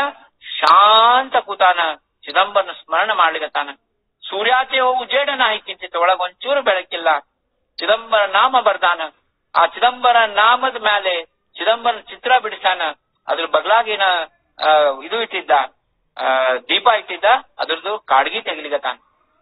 ಶಾಂತ ಕೂತಾನ ಚಿದಂಬರನ ಸ್ಮರಣ ಮಾಡ್ಲಿಕತ್ತಾನ ಸೂರ್ಯಾಚೆ ಹೋಗು ಜೇಡ ನಾಯಿ ಕಿಂಚಿತ್ ಒಳಗ ಒಂಚೂರು ಬೆಳಕಿಲ್ಲ ಚಿದಂಬರ ನಾಮ ಬರ್ದಾನ ಆ ಚಿದಂಬರ ನಾಮದ ಮೇಲೆ ಚಿದಂಬರನ ಚಿತ್ರ ಬಿಡಿಸಾನ ಅದ್ರ ಬದಲಾಗಿನ ಆ, ಇದು ಇಟ್ಟಿದ್ದ ಆ, ದೀಪ ಇಟ್ಟಿದ್ದ ಅದ್ರದ್ದು ಕಾಡ್ಗಿ ತೆಗಿಲಿಗತ್ತಾನ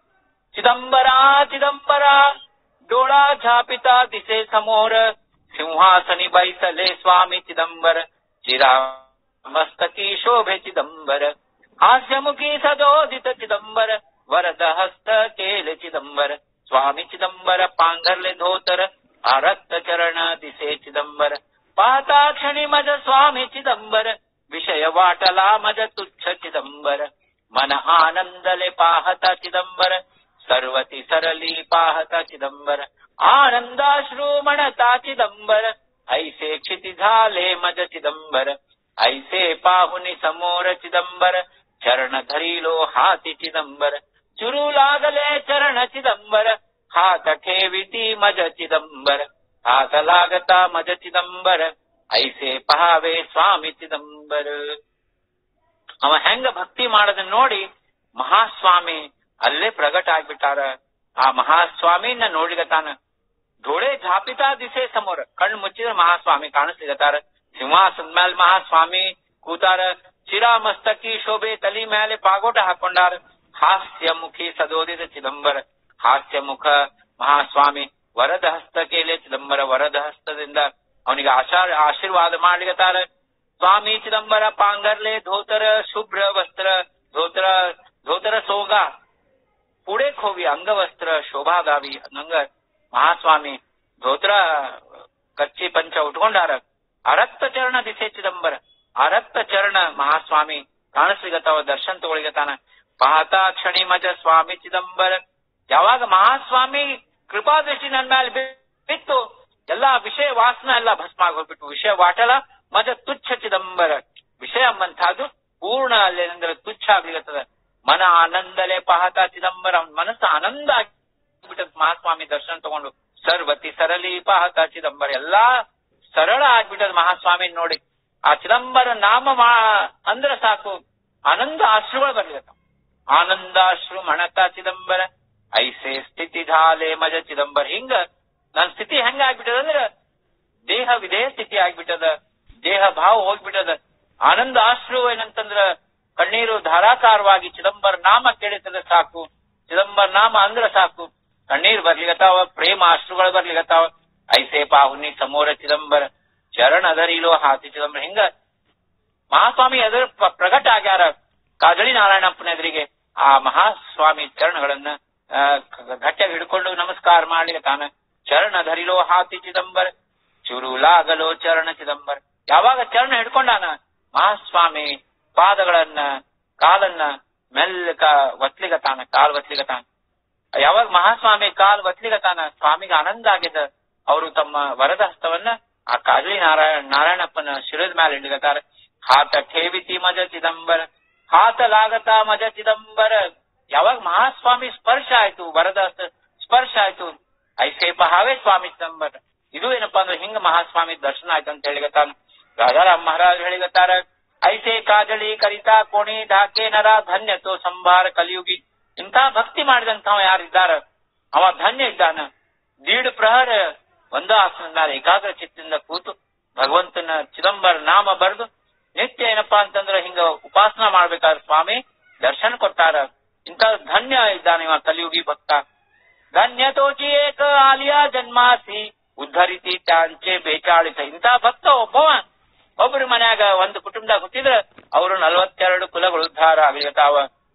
ಚಿದಂಬರ ಚಿದಂಬರ डोळा झापिता दिसे समोर सिंहासनी बैसले स्वामी चिदंबर चिरा मस्तकी शोभे चिदंबर हास्यमुखी सदोदित चिदंबर वरद हस्त केले चिदंबर स्वामी चिदंबर पांघरले धोतर आरक्त चरण दिसे चिदंबर पाहता क्षणी मज स्वामी चिदंबर विषय वाटला मज तुच्छ चिदंबर मन आनंदले पाहता चिदंबर सर्वती सरली पाहता चिदंबर आनंदाश्रू म्हणता चिदंबर ऐसे क्षिती झाले मज चिदंबर ऐसे पाहुनी समोर चिदंबर चरण धरिलो हाती चिदंबर चुरू लागले चरण चिदंबर हात ठेविती मज चिदंबर हात लागता मज चिदंबर ऐसे ಪಹಾವೆ ಸ್ವಾಮಿ ಚಿದಂಬರ ಅವ ಹೆಂಗ ಭಕ್ತಿ ಮಾಡೋದನ್ನ ನೋಡಿ ಮಹಾಸ್ವಾಮಿ ಅಲ್ಲೇ ಪ್ರಗಟ ಆಗ್ಬಿಟ್ಟಾರ ಆ ಮಹಾಸ್ವಾಮಿನ ನೋಡ್ಲಿಕತ್ತಾನ ಧೋಳೆ ಝಾಪಿತಾ ದಿಸೆ ಸಮೋರ ಕಣ್ಣು ಮುಚ್ಚಿದ್ರೆ ಮಹಾಸ್ವಾಮಿ ಕಾಣಿಸ್ಲಿಕತ್ತಾರ ಸಿಂಹಾಸನ ಮೇಲೆ ಮಹಾಸ್ವಾಮಿ ಕೂತಾರ ಚಿರಾ ಮಸ್ತಕಿ ಶೋಭೆ ತಲಿ ಮೇಲೆ ಪಾಗೋಟ ಹಾಕೊಂಡಾರ ಹಾಸ್ಯ ಮುಖಿ ಸದೋದಿತ ಚಿದಂಬರ ಹಾಸ್ಯ ಮುಖ ಮಹಾಸ್ವಾಮಿ ವರದ ಹಸ್ತ ಕೇಲೆ ಚಿದಂಬರ ವರದ ಹಸ್ತದಿಂದ ಅವನಿಗೆ ಆಶಾ ಆಶೀರ್ವಾದ ಮಾಡ್ಲಿಕತ್ತಾರ ಸ್ವಾಮಿ ಚಿದಂಬರ ಪಾಂಗರ್ಲೆ ಧೋತರ ಶುಭ್ರ ವಸ್ತ್ರ ಧೋತರ ಧೋತರ ಸೋಗ पुढे खोवी अंगवस्त्र ಶೋಭಾಗಾವಿ ಅನ್ನಂಗ ಮಹಾಸ್ವಾಮಿ ಧೋತ್ರ ಕಚ್ಚಿ ಪಂಚ ಉಟ್ಕೊಂಡಾರ ಅರಕ್ತ ಚರಣ ದಿಸೆ ಚಿದಂಬರ ಅರಕ್ತ ಚರಣ ಮಹಾಸ್ವಾಮಿ ಕಾಣಿಸ್ಲಿಗತ್ತಾವ ದರ್ಶನ ತಗೊಳಿಗತಾನ ಪಾಹತಾ ಕ್ಷಣಿ ಮಜ ಸ್ವಾಮಿ ಚಿದಂಬರ ಯಾವಾಗ ಮಹಾಸ್ವಾಮಿ ಕೃಪಾದೃಷ್ಟಿ ನನ್ನ ಮೇಲೆ ಬಿತ್ತು ಎಲ್ಲಾ ವಿಷಯ ವಾಸನ ಎಲ್ಲ ಭಸ್ಮ ಆಗೋಗ್ಬಿಟ್ಟು ವಿಷಯ ವಾಟಲ ಮಜ ತುಚ್ಛ ಚಿದಂಬರ ವಿಷಯ ಎಂಬಂತಹದ್ದು ಪೂರ್ಣ ಅಲ್ಲೇನಂದ್ರೆ ತುಚ್ಛ ಆಗ್ಲಿಗತ್ತದ ಮನ ಆನಂದಲೆ ಪಾಹತಾ ಚಿದಂಬರ ಅವ್ನ ಮನಸ್ಸು ಆನಂದ ಆಗ್ಬಿಟ್ಟದ ಮಹಾಸ್ವಾಮಿ ದರ್ಶನ ತಗೊಂಡು ಸರ್ವತಿ ಸರಳಿ ಪಾಹತಾ ಚಿದಂಬರ ಎಲ್ಲಾ ಸರಳ ಆಗ್ಬಿಟ್ಟದ ಮಹಾಸ್ವಾಮಿ ನೋಡಿ ಆ ಚಿದಂಬರ ನಾಮ ಮಾ ಅಂದ್ರ ಸಾಕು ಆನಂದ ಅಶ್ರುಗಳು ಬರ್ಲಿಕತ್ತಾವ ಆನಂದಾಶ್ರು ಮಣತ ಚಿದಂಬರ ಐಸೆ ಸ್ಥಿತಿ ಧಾಲೆ ಮಜ ಚಿದಂಬರ ಹಿಂಗ ನನ್ ಸ್ಥಿತಿ ಹೆಂಗ ಆಗ್ಬಿಟ್ಟದ ಅಂದ್ರ ದೇಹ ವಿಧೇಯ ಸ್ಥಿತಿ ಆಗ್ಬಿಟ್ಟದ ದೇಹ ಭಾವ ಹೋಗ್ಬಿಟ್ಟದ ಆನಂದ ಆಶ್ರು ಏನಂತಂದ್ರ ಕಣ್ಣೀರು ಧಾರಾಕಾರವಾಗಿ ಚಿದಂಬರ ನಾಮ ಕೇಳಿತದ ಸಾಕು ಚಿದಂಬರ ನಾಮ ಅಂದ್ರ ಸಾಕು ಕಣ್ಣೀರ್ ಬರ್ಲಿಗತ್ತಾವ ಪ್ರೇಮ ಅಶ್ರುಗಳು ಬರ್ಲಿಗತ್ತಾವ ಐಸೆ ಪಾಹುನಿ ಸಮೋರ ಚಿದಂಬರ ಚರಣ ಅದರಿಲೋ ಹಾತಿ ಚಿದಂಬರ ಹಿಂಗ ಮಹಾಸ್ವಾಮಿ ಎದುರು ಪ್ರ- ಪ್ರಗಟ ಆಗ್ಯಾರ ಕಾಜಳಿ ನಾರಾಯಣಪ್ಪನ ಎದುರಿಗೆ ಆ ಮಹಾಸ್ವಾಮಿ ಚರಣಗಳನ್ನ ಆ, ಗ- ಗಟ್ಟಿಯಾಗಿ ಹಿಡ್ಕೊಂಡು ನಮಸ್ಕಾರ ಮಾಡ್ಲಿಕ್ಕೆ ತಾನ ಚರಣ ಧರಿಲೋ ಹಾತಿ ಚಿದಂಬರ ಚುರುಲಾಗಲೋ ಚರಣ ಚಿದಂಬರ ಯಾವಾಗ ಚರಣ ಹಿಡ್ಕೊಂಡಾನ ಮಹಾಸ್ವಾಮಿ ಪಾದಗಳನ್ನ ಕಾಲನ್ನ ಮೆಲ್ಲಕ ಒತ್ಲಿಗತಾನ ಕಾಲ್ ಒತ್ಲಿಗತಾನ ಯಾವಾಗ ಮಹಾಸ್ವಾಮಿ ಕಾಲ್ ಒತ್ಲಿಗತಾನ ಸ್ವಾಮಿಗೆ ಆನಂದ ಆಗಿದೆ ಅವರು ತಮ್ಮ ವರದ ಹಸ್ತವನ್ನ ಆ ಕಾಜಳಿ ನಾರಾಯಣ ನಾರಾಯಣಪ್ಪನ ಶಿರದ ಮೇಲೆ ಹಿಡಿಗತಾರ ಹಾತ ಠೇವಿತಿ ಮಜ ಚಿದಂಬರ ಹಾತ ಲಾಗತ ಮಜ ಚಿದಂಬರ ಯಾವಾಗ ಮಹಾಸ್ವಾಮಿ ಸ್ಪರ್ಶ ಆಯ್ತು ವರದ ಹಸ್ತ ಸ್ಪರ್ಶ ಆಯ್ತು ಐಸೇ ಪಹಾವೆ ಸ್ವಾಮಿ ಚಿದಂಬರ ಇದು ಏನಪ್ಪಾ ಅಂದ್ರೆ ಹಿಂಗ ಮಹಾಸ್ವಾಮಿ ದರ್ಶನ ಆಯ್ತು ಅಂತ ಹೇಳಿಗತ್ತಾನ ರಾಜಾರಾಮ್ ಮಹಾರಾಜ್ ಹೇಳಿಗತ್ತಾರ ಐಸೆ ಕಾಜಳಿ ಕರಿತಾ ಕೋಣಿ ಢಾಕೆ ನರ ಧನ್ಯತೋ ಸಂಭಾರ ಕಲಿಯುಗಿ ಇಂಥ ಭಕ್ತಿ ಮಾಡಿದಂಥವ ಯಾರಿದ್ದಾರ ಅವ ಧನ್ಯ ಇದ್ದಾನ ದೀಡ್ ಪ್ರಹರ ಒಂದ ಆಸನದ ಮೇಲೆ ಏಕಾಗ್ರ ಚಿತ್ತದಿಂದ ಕೂತು ಭಗವಂತನ ಚಿದಂಬರ ನಾಮ ಬರೆದು ನಿತ್ಯ ಏನಪ್ಪಾ ಅಂತಂದ್ರೆ ಹಿಂಗ ಉಪಾಸನ ಮಾಡ್ಬೇಕಾದ್ರೆ ಸ್ವಾಮಿ ದರ್ಶನ ಕೊಟ್ಟಾರ ಇಂತ ಧನ್ಯ ಇದ್ದಾನೆ ಇವ ಕಲಿಯುಗಿ ಭಕ್ತ ಧನ್ಯ ತೋಚಿ ಏಕ ಆಲಿಯಾ ಜನ್ಮಾಸಿ ಉದ್ಧರಿತಿ ತ್ಯಾಂಚೆ ಬೇಚಾಳಿಸ ಇಂತ ಭಕ್ತ ಒಬ್ಬವ ಒಬ್ಬರ ಮನ್ಯಾಗ ಒಂದು ಕುಟುಂಬದಾಗ ಹುಟ್ಟಿದ್ರ ಅವರು ನಲವತ್ತೆರಡು ಕುಲಗಳು ಉದ್ಧಾರ ಆಗ್ಲಿಕತ್ತಾವ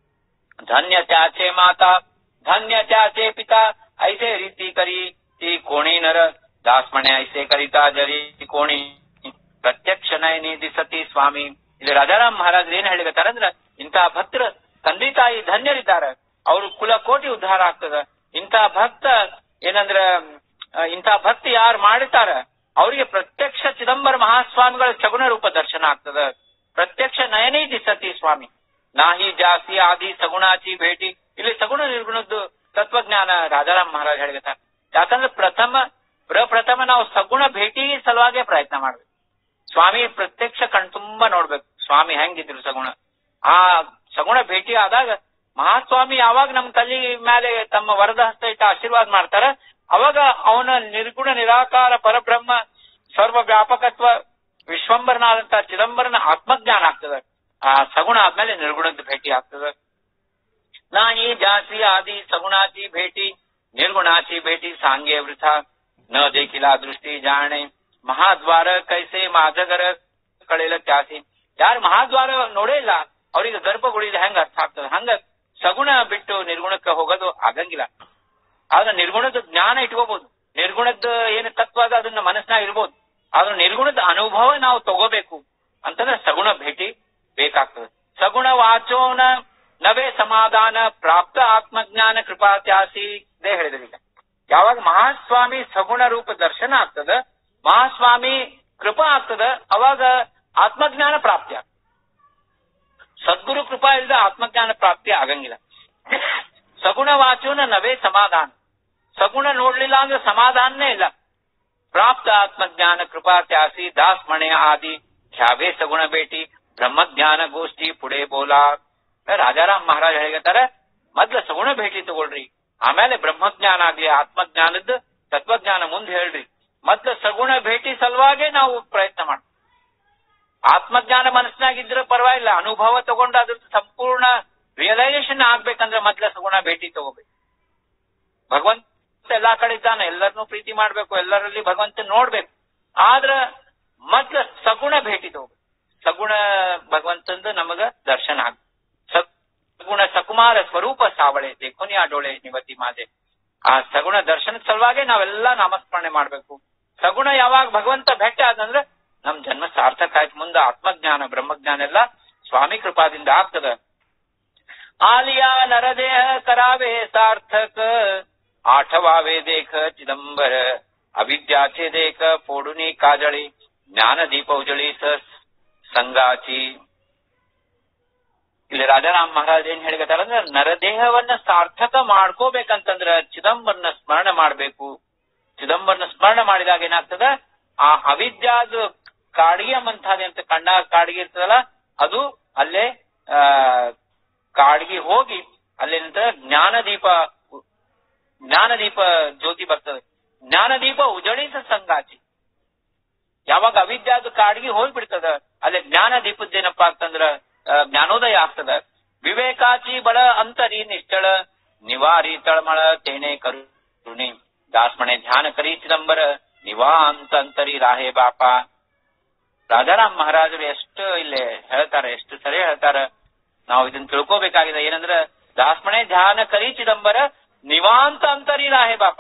धन्य त्याचे माता धन्य त्याचे पिता ऐसे रीती करी ती कोणी नर दास म्हणे ऐसे करिता जरी कोणी ಪ್ರತ್ಯಕ್ಷ ನಯನಿ ದಿಸತಿ ಸ್ವಾಮಿ ಇಲ್ಲಿ ರಾಜಾರಾಮ್ ಮಹಾರಾಜ್ ಏನ್ ಹೇಳಿಗತ್ತಾರಂದ್ರ ಇಂಥ ಭಕ್ತರು ತಂದೆ ತಾಯಿ ಧನ್ಯರಿದ್ದಾರೆ ಅವ್ರ ಕುಲ ಕೋಟಿ ಉದ್ಧಾರ ಆಗ್ತದ ಇಂಥ ಭಕ್ತ ಏನಂದ್ರ ಆ, ಇಂಥ ಭಕ್ತಿ ಯಾರು ಮಾಡಿರ್ತಾರ ಅವರಿಗೆ ಪ್ರತ್ಯಕ್ಷ ಚಿದಂಬರ ಮಹಾಸ್ವಾಮಿಗಳ ಸಗುಣ ರೂಪ ದರ್ಶನ ಆಗ್ತದ ಪ್ರತ್ಯಕ್ಷ ನಯನೇ ದಿಸತಿ ಸ್ವಾಮಿ ನಾಹಿ ಜಾಸ್ತಿ ಆದಿ ಸಗುಣಾಚಿ ಭೇಟಿ ಇಲ್ಲಿ ಸಗುಣ ನಿರ್ಗುಣದ್ದು ತತ್ವಜ್ಞಾನ ರಾಜಾರಾಮ್ ಮಹಾರಾಜ್ ಹೇಳಿಗತ್ತಾರ ಯಾಕಂದ್ರೆ ಪ್ರಥಮ ಪ್ರಪ್ರಥಮ ನಾವು ಸಗುಣ ಭೇಟಿ ಸಲುವಾಗಿ ಪ್ರಯತ್ನ ಮಾಡ್ಬೇಕು ಸ್ವಾಮಿ ಪ್ರತ್ಯಕ್ಷ ಕಣ್ತುಂಬ ನೋಡ್ಬೇಕು ಸ್ವಾಮಿ ಹೆಂಗಿದ್ರು ಸಗುಣ ಆ ಸಗುಣ ಭೇಟಿ ಆದಾಗ ಮಹಾಸ್ವಾಮಿ ಯಾವಾಗ ನಮ್ ತಲೆ ಮೇಲೆ ತಮ್ಮ ವರದ ಹಸ್ತ ಇಟ್ಟು ಆಶೀರ್ವಾದ ಮಾಡ್ತಾರ ಅವಾಗ ಅವನ ನಿರ್ಗುಣ ನಿರಾಕಾರ ಪರಬ್ರಹ್ಮ ಸರ್ವ ವ್ಯಾಪಕತ್ವ ವಿಶ್ವಂಬರನಾದಂತ ಚಿದಂಬರನ ಆತ್ಮಜ್ಞಾನ ಆಗ್ತದ ಆ ಸಗುಣ ಆದ್ಮೇಲೆ ನಿರ್ಗುಣದ ಭೇಟಿ ಆಗ್ತದ नाही जासी आदी सगुणाची भेटी निर्गुणाची भेटी सांगे वृथा न देखील दृष्टी जाणे ಮಹಾದ್ವಾರ ಕೈಸೆ ಮಾಜಗರ ಕಳೆಲ ತ್ಯಾಸಿ ಯಾರು ಮಹಾದ್ವಾರ ನೋಡೇ ಇಲ್ಲ ಅವ್ರಿಗೆ ಗರ್ಭಗುಡಿದ ಹೆಂಗ ಅರ್ಥ ಆಗ್ತದೆ ಹಂಗ ಸಗುಣ ಬಿಟ್ಟು ನಿರ್ಗುಣಕ್ಕೆ ಹೋಗೋದು ಆಗಂಗಿಲ್ಲ ಆದ್ರೆ ನಿರ್ಗುಣದ ಜ್ಞಾನ ಇಟ್ಕೋಬಹುದು ನಿರ್ಗುಣದ ಏನು ತತ್ವ ಅದ ಅದನ್ನ ಮನಸ್ಸಿನಾಗ ಇರ್ಬೋದು ಆದ್ರೆ ನಿರ್ಗುಣದ ಅನುಭವ ನಾವು ತಗೋಬೇಕು ಅಂತಂದ್ರೆ ಸಗುಣ ಭೇಟಿ ಬೇಕಾಗ್ತದೆ ಸಗುಣ ವಾಚೋನ ನವೇ ಸಮಾಧಾನ ಪ್ರಾಪ್ತ ಆತ್ಮಜ್ಞಾನ ಕೃಪಾತ್ಯಾಸಿ ಇದೇ ಹೇಳಿದ್ರಿ ಈಗ ಯಾವಾಗ ಮಹಾಸ್ವಾಮಿ ಸಗುಣ ರೂಪ ದರ್ಶನ ಆಗ್ತದ ಮಹಾಸ್ವಾಮಿ ಕೃಪಾ ಆಗ್ತದ ಅವಾಗ ಆತ್ಮಜ್ಞಾನ ಪ್ರಾಪ್ತಿ ಆಗ್ತದೆ ಸದ್ಗುರು ಕೃಪಾ ಇಲ್ಲದ ಆತ್ಮಜ್ಞಾನ ಪ್ರಾಪ್ತಿ ಆಗಂಗಿಲ್ಲ ಸಗುಣ ವಾಚೋನ ನವೇ ಸಮಾಧಾನ ಸಗುಣ ನೋಡ್ಲಿಲ್ಲ ಅಂದ್ರೆ ಸಮಾಧಾನನೇ ಇಲ್ಲ ಪ್ರಾಪ್ತ ಆತ್ಮಜ್ಞಾನ ಕೃಪಾ ತ್ಯಾಸಿ ದಾಸ್ ಮಣೆ ಆದಿ ಖ್ಯಾವೇ ಸಗುಣ ಭೇಟಿ ಬ್ರಹ್ಮಜ್ಞಾನ ಗೋಷ್ಠಿ ಪುಡೆ ಬೋಲಾ ರಾಜಾರಾಮ್ ಮಹಾರಾಜ್ ಹೇಳಿಗತ್ತಾರ ಮೊದ್ಲ ಸಗುಣ ಭೇಟಿ ತಗೊಳ್ರಿ ಆಮೇಲೆ ಬ್ರಹ್ಮಜ್ಞಾನ ಆಗ್ಲಿ ಆತ್ಮಜ್ಞಾನದ ತತ್ವಜ್ಞಾನ ಮುಂದೆ ಹೇಳ್ರಿ ಮೊದ್ಲ ಸಗುಣ ಭೇಟಿ ಸಲುವಾಗೇ ನಾವು ಪ್ರಯತ್ನ ಮಾಡ್ತೀವಿ ಆತ್ಮಜ್ಞಾನ ಮನಸ್ಸಿನಾಗಿದ್ರೆ ಪರವಾಗಿಲ್ಲ ಅನುಭವ ತಗೊಂಡು ಅದ್ರ ಸಂಪೂರ್ಣ ರಿಯಲೈಸೇಷನ್ ಆಗ್ಬೇಕಂದ್ರೆ ಮೊದ್ಲ ಸಗುಣ ಭೇಟಿ ತಗೋಬೇಕು ಭಗವಂತ ಎಲ್ಲಾ ಕಡೆ ಇದ್ದಾನೆ ಎಲ್ಲರನ್ನೂ ಪ್ರೀತಿ ಮಾಡ್ಬೇಕು ಎಲ್ಲರಲ್ಲಿ ಭಗವಂತ ನೋಡ್ಬೇಕು ಆದ್ರ ಮೊದ್ಲ ಸಗುಣ ಭೇಟಿ ತಗೋಬೇಕು ಸಗುಣ ಭಗವಂತಂದು ನಮಗ ದರ್ಶನ ಆಗ ಸಗುಣ ಸಕುಮಾರ ಸ್ವರೂಪ ಸಾವಳೆ ದೇಖೋನಿ ಆ ಡೋಳೆ ನಿವತಿ ಮಾದೆ ಆ ಸಗುಣ ದರ್ಶನ ಸಲುವಾಗೆ ನಾವೆಲ್ಲ ನಾಮಸ್ಮರಣೆ ಮಾಡ್ಬೇಕು ಸಗುಣ ಯಾವಾಗ ಭಗವಂತ ಭೇಟ ಆದಂದ್ರೆ ನಮ್ ಜನ್ಮ ಸಾರ್ಥಕ ಆಯ್ತು ಮುಂದೆ ಆತ್ಮಜ್ಞಾನ ಬ್ರಹ್ಮಜ್ಞಾನ ಎಲ್ಲ ಸ್ವಾಮಿ ಕೃಪಾದಿಂದ ಆಗ್ತದ ಆಲಿಯಾ ನರದೇಹ ಕರಾವೆ ಸಾರ್ಥಕ ಆಠವಾವೆ ದೇಖ ಚಿದಂಬರ ಅವಿದ್ಯಾಚೆ ದೇಖ ಪೋಡುನಿ ಕಾಜಳಿ ಜ್ಞಾನ ದೀಪ ಉಜಳಿ ಸ ಸಂಗಾಚಿ ಇಲ್ಲಿ ರಾಜಾರಾಮ್ ಮಹಾರಾಜ್ ಏನ್ ಹೇಳಿಕತ್ತಾರ ಅಂದ್ರೆ ನರದೇಹವನ್ನ ಸಾರ್ಥಕ ಮಾಡ್ಕೋಬೇಕಂತಂದ್ರ ಚಿದಂಬರನ ಸ್ಮರಣ ಮಾಡ್ಬೇಕು ಚಿದಂಬರನ ಸ್ಮರಣ ಮಾಡಿದಾಗ ಏನಾಗ್ತದ ಆ ಅವಿದ್ಯಾದ ಕಾಡಿಗೆ ಮಂತಾದೆ ಅಂತ ಕಣ್ಣ ಕಾಡಿಗೆ ಇರ್ತದಲ್ಲ ಅದು ಅಲ್ಲೇ ಆ ಕಾಡಿಗೆ ಹೋಗಿ ಅಲ್ಲೇನಂತ ಜ್ಞಾನದೀಪ ಜ್ಞಾನದೀಪ ಜ್ಯೋತಿ ಬರ್ತದೆ ಜ್ಞಾನದೀಪ ಉಜಳಿಸ ಸಂಗಾಚಿ ಯಾವಾಗ ಅವಿದ್ಯಾದ ಕಾಡಿಗೆ ಹೋಗ್ಬಿಡ್ತದ ಅಲ್ಲಿ ಜ್ಞಾನ ದೀಪದ್ದೇನಪ್ಪ ಅಂತಂದ್ರ ಆ, ಜ್ಞಾನೋದಯ ಆಗ್ತದ ವಿವೇಕಾಚಿ ಬಳ ಅಂತರಿ ನಿಶ್ಚಳ ನಿವಾರಿ ತಳಮಳ ತೇನೆ ಕರುಣಿ ದಾಸ್ಮಣೆ ಧ್ಯಾನ ಕರಿ ಚಿದಂಬರ ನಿವಾ ಅಂತ ಅಂತರಿ ರಾಹೇ ಬಾಪ ರಾಜಾರಾಮ್ ಮಹಾರಾಜರು ಎಷ್ಟು ಇಲ್ಲಿ ಹೇಳ್ತಾರೆ ಎಷ್ಟು ಸರಿ ಹೇಳ್ತಾರ ನಾವು ಇದನ್ನ ತಿಳ್ಕೋಬೇಕಾಗಿದೆ ಏನಂದ್ರ ದಾಸ್ಮಣೆ ಧ್ಯಾನ ಕರಿ ಚಿದಂಬರ ನಿವಾಂತ ಅಂತರಿ ರಾಹೇ ಬಾಪ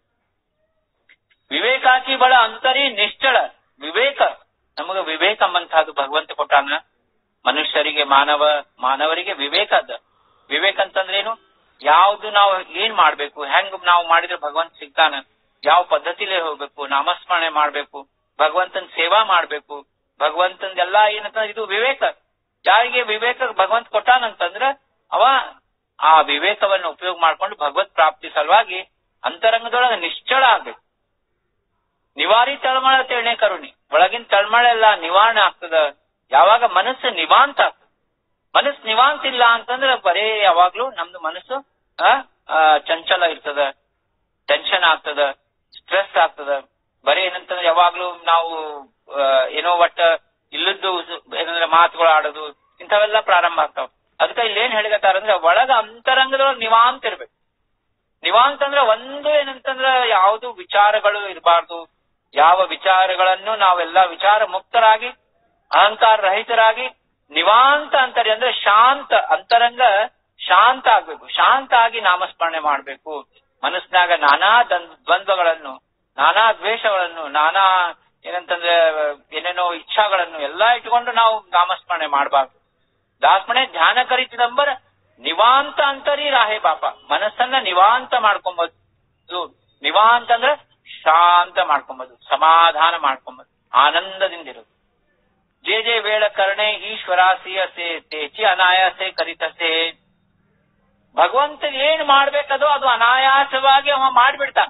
ವಿವೇಕಾಚಿ ಬಳ ಅಂತರಿ ನಿಶ್ಚಳ ವಿವೇಕ ನಮಗ ವಿವೇಕ ಅಂಬಂತಹದ್ದು ಭಗವಂತ ಕೊಟ್ಟಾನ ಮನುಷ್ಯರಿಗೆ ಮಾನವ ಮಾನವರಿಗೆ ವಿವೇಕ ಅದ ವಿವೇಕ ಅಂತಂದ್ರೇನು ಯಾವ್ದು ನಾವು ಏನ್ ಮಾಡ್ಬೇಕು ಹೆಂಗ್ ನಾವು ಮಾಡಿದ್ರೆ ಭಗವಂತ ಸಿಗ್ತಾನ ಯಾವ ಪದ್ಧತಿಲೇ ಹೋಗ್ಬೇಕು ನಾಮಸ್ಮರಣೆ ಮಾಡ್ಬೇಕು ಭಗವಂತನ ಸೇವಾ ಮಾಡ್ಬೇಕು ಭಗವಂತನ ಎಲ್ಲಾ ಏನಂತ ಇದು ವಿವೇಕ ಯಾರಿಗೆ ವಿವೇಕ ಭಗವಂತ ಕೊಟ್ಟಾನಂತಂದ್ರ ಅವ ಆ ವಿವೇಕವನ್ನು ಉಪಯೋಗ ಮಾಡ್ಕೊಂಡು ಭಗವತ್ ಪ್ರಾಪ್ತಿ ಸಲುವಾಗಿ ಅಂತರಂಗದೊಳಗೆ ನಿಶ್ಚಳ ಆಗ್ಬೇಕು ನಿವಾರಿ ತಳಮಳ ತೆಣೆ ಕರುಣಿ ಒಳಗಿನ ತಳಮಳ ಎಲ್ಲ ನಿವಾರಣೆ ಆಗ್ತದ ಯಾವಾಗ ಮನಸ್ಸು ನಿವಾಂತ ಆಗ್ತದ ಮನಸ್ಸು ನಿವಾಂತ ಇಲ್ಲ ಅಂತಂದ್ರೆ ಬರೇ ಯಾವಾಗ್ಲೂ ನಮ್ದು ಮನಸ್ಸು ಆ, ಆ, ಚಂಚಲ ಇರ್ತದ ಟೆನ್ಷನ್ ಆಗ್ತದ ಸ್ಟ್ರೆಸ್ ಆಗ್ತದ ಬರೀ ಏನಂತಂದ್ರೆ ಯಾವಾಗ್ಲೂ ನಾವು ಆ, ಏನೋ ಒಟ್ಟ ಇಲ್ಲದ್ದು ಸು- ಏನಂದ್ರೆ ಮಾತುಗಳು ಆಡೋದು ಇಂಥವೆಲ್ಲ ಪ್ರಾರಂಭ ಆಗ್ತಾವ ಅದಕ್ಕೆ ಇಲ್ಲಿ ಏನ್ ಹೇಳಿಕತ್ತಾರ ಅಂದ್ರೆ ಒಳಗ ಅಂತರಂಗದೊಳಗೆ ನಿವಾಂತ ಇರ್ಬೇಕು ನಿವಾಂತ ಅಂದ್ರೆ ಒಂದು ಏನಂತಂದ್ರ ಯಾವುದು ವಿಚಾರಗಳು ಇರಬಾರ್ದು ಯಾವ ವಿಚಾರಗಳನ್ನು ನಾವೆಲ್ಲ ವಿಚಾರ ಮುಕ್ತರಾಗಿ ಅಹಂಕಾರ ರಹಿತರಾಗಿ ನಿವಾಂತ ಅಂತರಿ ಅಂದ್ರೆ ಶಾಂತ ಅಂತರಂಗ ಶಾಂತ ಆಗ್ಬೇಕು ಶಾಂತ ಆಗಿ ನಾಮಸ್ಮರಣೆ ಮಾಡ್ಬೇಕು ಮನಸ್ಸಿನಾಗ ನಾನಾ ದ್ವಂದ್- ದ್ವಂದ್ವಗಳನ್ನು ನಾನಾ ದ್ವೇಷಗಳನ್ನು ನಾನಾ ಏನಂತಂದ್ರೆ ಏನೇನೋ ಇಚ್ಛಾಗಳನ್ನು ಎಲ್ಲಾ ಇಟ್ಕೊಂಡು ನಾವು ನಾಮಸ್ಮರಣೆ ಮಾಡಬಾರ್ದು ದಾಸ್ಮಣೆ ಧ್ಯಾನ ಕರಿತಿದಂಬರ ನಿವಾಂತ ಅಂತರಿ ರಾಹೆ ಪಾಪ ಮನಸ್ಸನ್ನ ನಿವಾಂತ ಮಾಡ್ಕೊಂಬೋದು ನಿವಾಂತ ಅಂದ್ರೆ ಶಾಂತ ಮಾಡ್ಕೊಂಬೋದು ಸಮಾಧಾನ ಮಾಡ್ಕೊಂಬೋದು ಆನಂದದಿಂದಿರೋದು ಜೆ ಜೆ ವೇಳ ಕರ್ಣೆ ಈಶ್ವರಾಸಿಯ ಸೇ ತೇಚಿ ಅನಾಯಾಸೆ ಕರಿತಸೆ ಭಗವಂತ ಏನ್ ಮಾಡ್ಬೇಕದೋ ಅದು ಅನಾಯಾಸವಾಗಿ ಅವ ಮಾಡ್ಬಿಡ್ತಾನ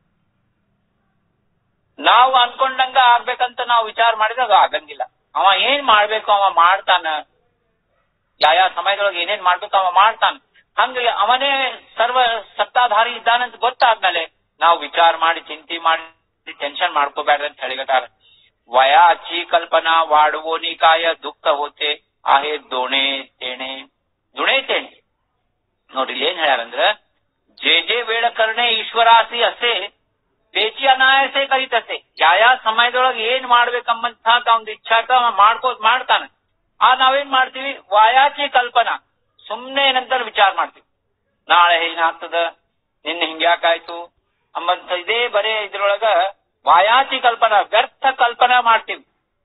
ನಾವು ಅನ್ಕೊಂಡಂಗ ಆಗ್ಬೇಕಂತ ನಾವು ವಿಚಾರ ಮಾಡಿದ್ರೆ ಅದು ಆಗಂಗಿಲ್ಲ ಅವ ಏನ್ ಮಾಡ್ಬೇಕು ಅವ ಮಾಡ್ತಾನ ಯಾವ ಸಮಯದೊಳಗೆ ಏನೇನ್ ಮಾಡ್ಬೇಕು ಅವ ಮಾಡ್ತಾನ ಹಂಗ ಅವನೇ ಸರ್ವ ಸತ್ತಾಧಾರಿ ಇದ್ದಾನಂತ ಗೊತ್ತಾದ್ಮೇಲೆ ನಾವು ವಿಚಾರ ಮಾಡಿ ಚಿಂತೆ ಮಾಡಿ ಟೆನ್ಷನ್ ಮಾಡ್ಕೋಬೇಡ್ರಿ ಅಂತ ಹೇಳಿಗತಾರ ವಯಾಚಿ ಕಲ್ಪನಾ ವಾಡುವೋನಿ ಕಾಯ ದುಃಖ ಹೋತೆ ಆಹೆ ದೋಣೆ ತೇಣೆ ದುಣೆ ತೇಣೆ ನೋಡ್ರಿ ಇಲ್ಲಿ ಏನ್ ಹೇಳ್ಯಾರಂದ್ರ ಜೆ ಜೆ ವೇಳ ಕರ್ಣೆ ಈಶ್ವರಾಸಿ ಅಸೆ ಬೇಚಿ ಅನಾಯಸೆ ಕರಿತಸೆ ಯಾವ ಸಮಯದೊಳಗೆ ಏನ್ ಮಾಡ್ಬೇಕಂಬಂತ ಒಂದು ಇಚ್ಛಾಕ ಅವ ಮಾಡ್ಕೋ ಮಾಡ್ತಾನ ಆ ನಾವೇನ್ ಮಾಡ್ತೀವಿ ವಾಯಾಚಿ ಕಲ್ಪನಾ ಸುಮ್ನೆ ಏನಂತ ವಿಚಾರ ಮಾಡ್ತೀವಿ ನಾಳೆ ಏನಾಗ್ತದ ನಿನ್ನೆ ಹಿಂಗ್ಯಾಕಾಯ್ತು ಅಂಬಂತ ಇದೇ ಬರೇ ಇದ್ರೊಳಗ ವಾಯಾಚಿ ಕಲ್ಪನಾ ವ್ಯರ್ಥ ಕಲ್ಪನಾ ಮಾಡ್ತೀವಿ